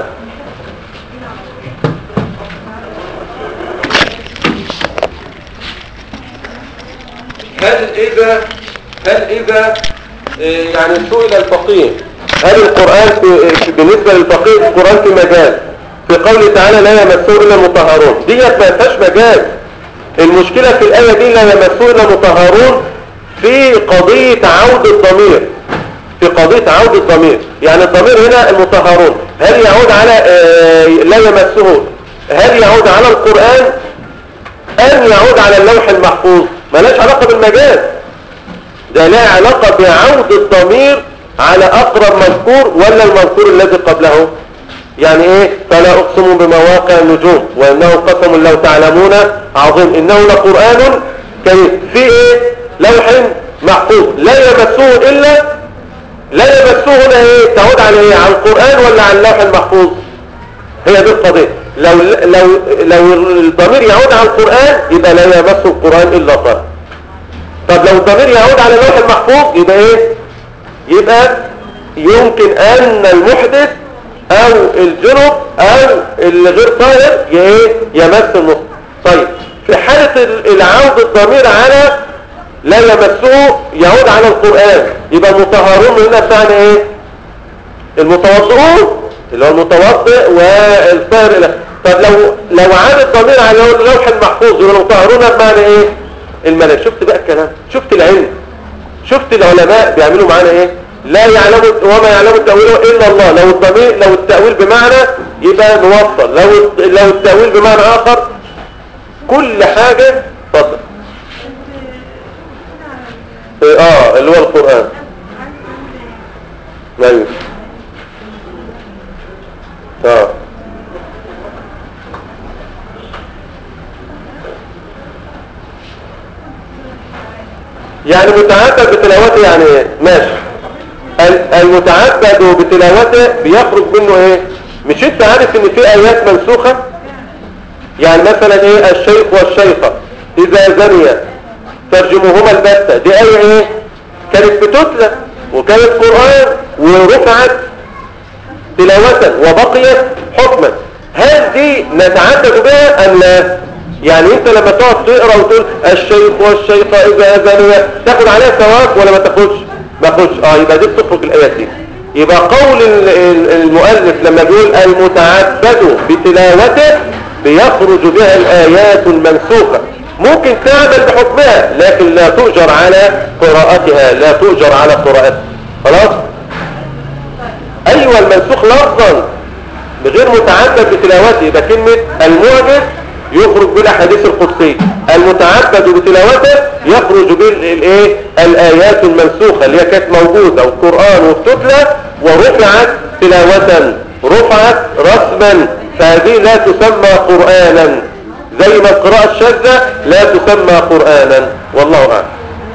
هل اذا هل اذا آه، يعني سئل الفقيه هل القرآن في في- بالنسبة للفقيه القرآن في مجاز في قوله تعالى لا يمسه الا المطهرون ديت ما فيهاش مجاز المشكلة في الآية دي لا يمسه الا المطهرون في قضية عودة الضمير في قضية عودة الضمير يعني الضمير هنا المطهرون هل يعود على آه، لا يمسه هل يعود على القرآن أم يعود على اللوح المحفوظ ملاش علاقة بالمجاز ده لها علاقة بعود الضمير على أقرب مذكور ولا المذكور الذي قبله يعني ايه فلا أقسم بمواقع النجوم وإنه قسم لو تعلمون عظيم إنه لقرآن كريم في ايه لوح محفوظ لا يمسه إلا لا يمسه هنا ايه تعود على ايه على القرآن ولا على اللوح المحفوظ هي دي القضية لو لو لو الضمير يعود على القرآن يبقى لا يمس القرآن إلا طاهر طب لو الضمير يعود على اللوح المحفوظ يبقى ايه يبقى يمكن ان المحدث او الجنب او اللي غير طاهر ي- ايه يمس المصحف طيب في حالة ال- العود الضمير على لا يمسه يعود على القرآن يبقى المطهرون هنا بتاعنا ايه المتوضئون اللي هو المتوضئ والطاهر الى طب لو لو عاد الضمير على اللوح المحفوظ يبقى المطهرون بمعنى ايه الملائكه شفت بقى الكلام شفت العلم شفت العلماء بيعملوا معانا ايه لا يعلم وما يعلم التأويل الا الله لو الضمير لو التأويل بمعنى يبقى موصل لو لو التأويل بمعنى اخر كل حاجة اتفضل إيه، اه اللي هو القرآن ايوه اه يعني متعبد بتلاوته يعني ايه ماشي ال- المتعبد بتلاوته بيخرج منه ايه مش انت عارف ان في ايات منسوخة يعني مثلا ايه الشيخ والشيخة اذا زنيا ترجموهما البتة دي ايه ايه كانت بتتلى وكانت قرآن ورفعت تلاوة وبقيت حكما هل دي نتعبد بها ام لا يعني انت لما تقعد تقرا وتقول الشيخ والشيخة اذا زنيا تاخد عليها ثواب ولا ما تاخدش ما تاخدش اه يبقى دي بتخرج الايات دي يبقى قول ال- ال- المؤلف لما بيقول المتعبد بتلاوته بيخرج بها الايات المنسوخة ممكن تعمل بحكمها لكن لا تؤجر على قراءتها لا تؤجر على قراءتها خلاص ايوه المنسوخ لفظا بغير متعبد بتلاوته يبقى كلمة المعجز يخرج بالاحاديث القدسية المتعبد بتلاوته يخرج بالايه الايات المنسوخة اللي هي كانت موجودة والقرآن وبتتلى ورفعت تلاوة رفعت رسما فهذه لا تسمى قرآنا زي ما القراءة الشاذة لا تسمى قرآنا والله أعلم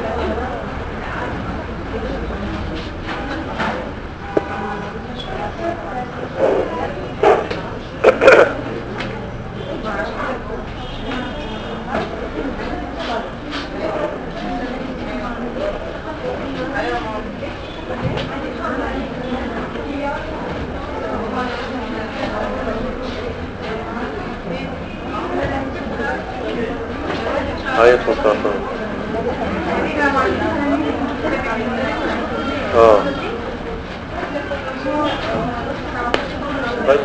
عليه الصلاة والسلام اه طيب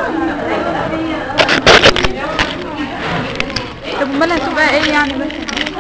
طب امال هتبقى ايه يعني مثلا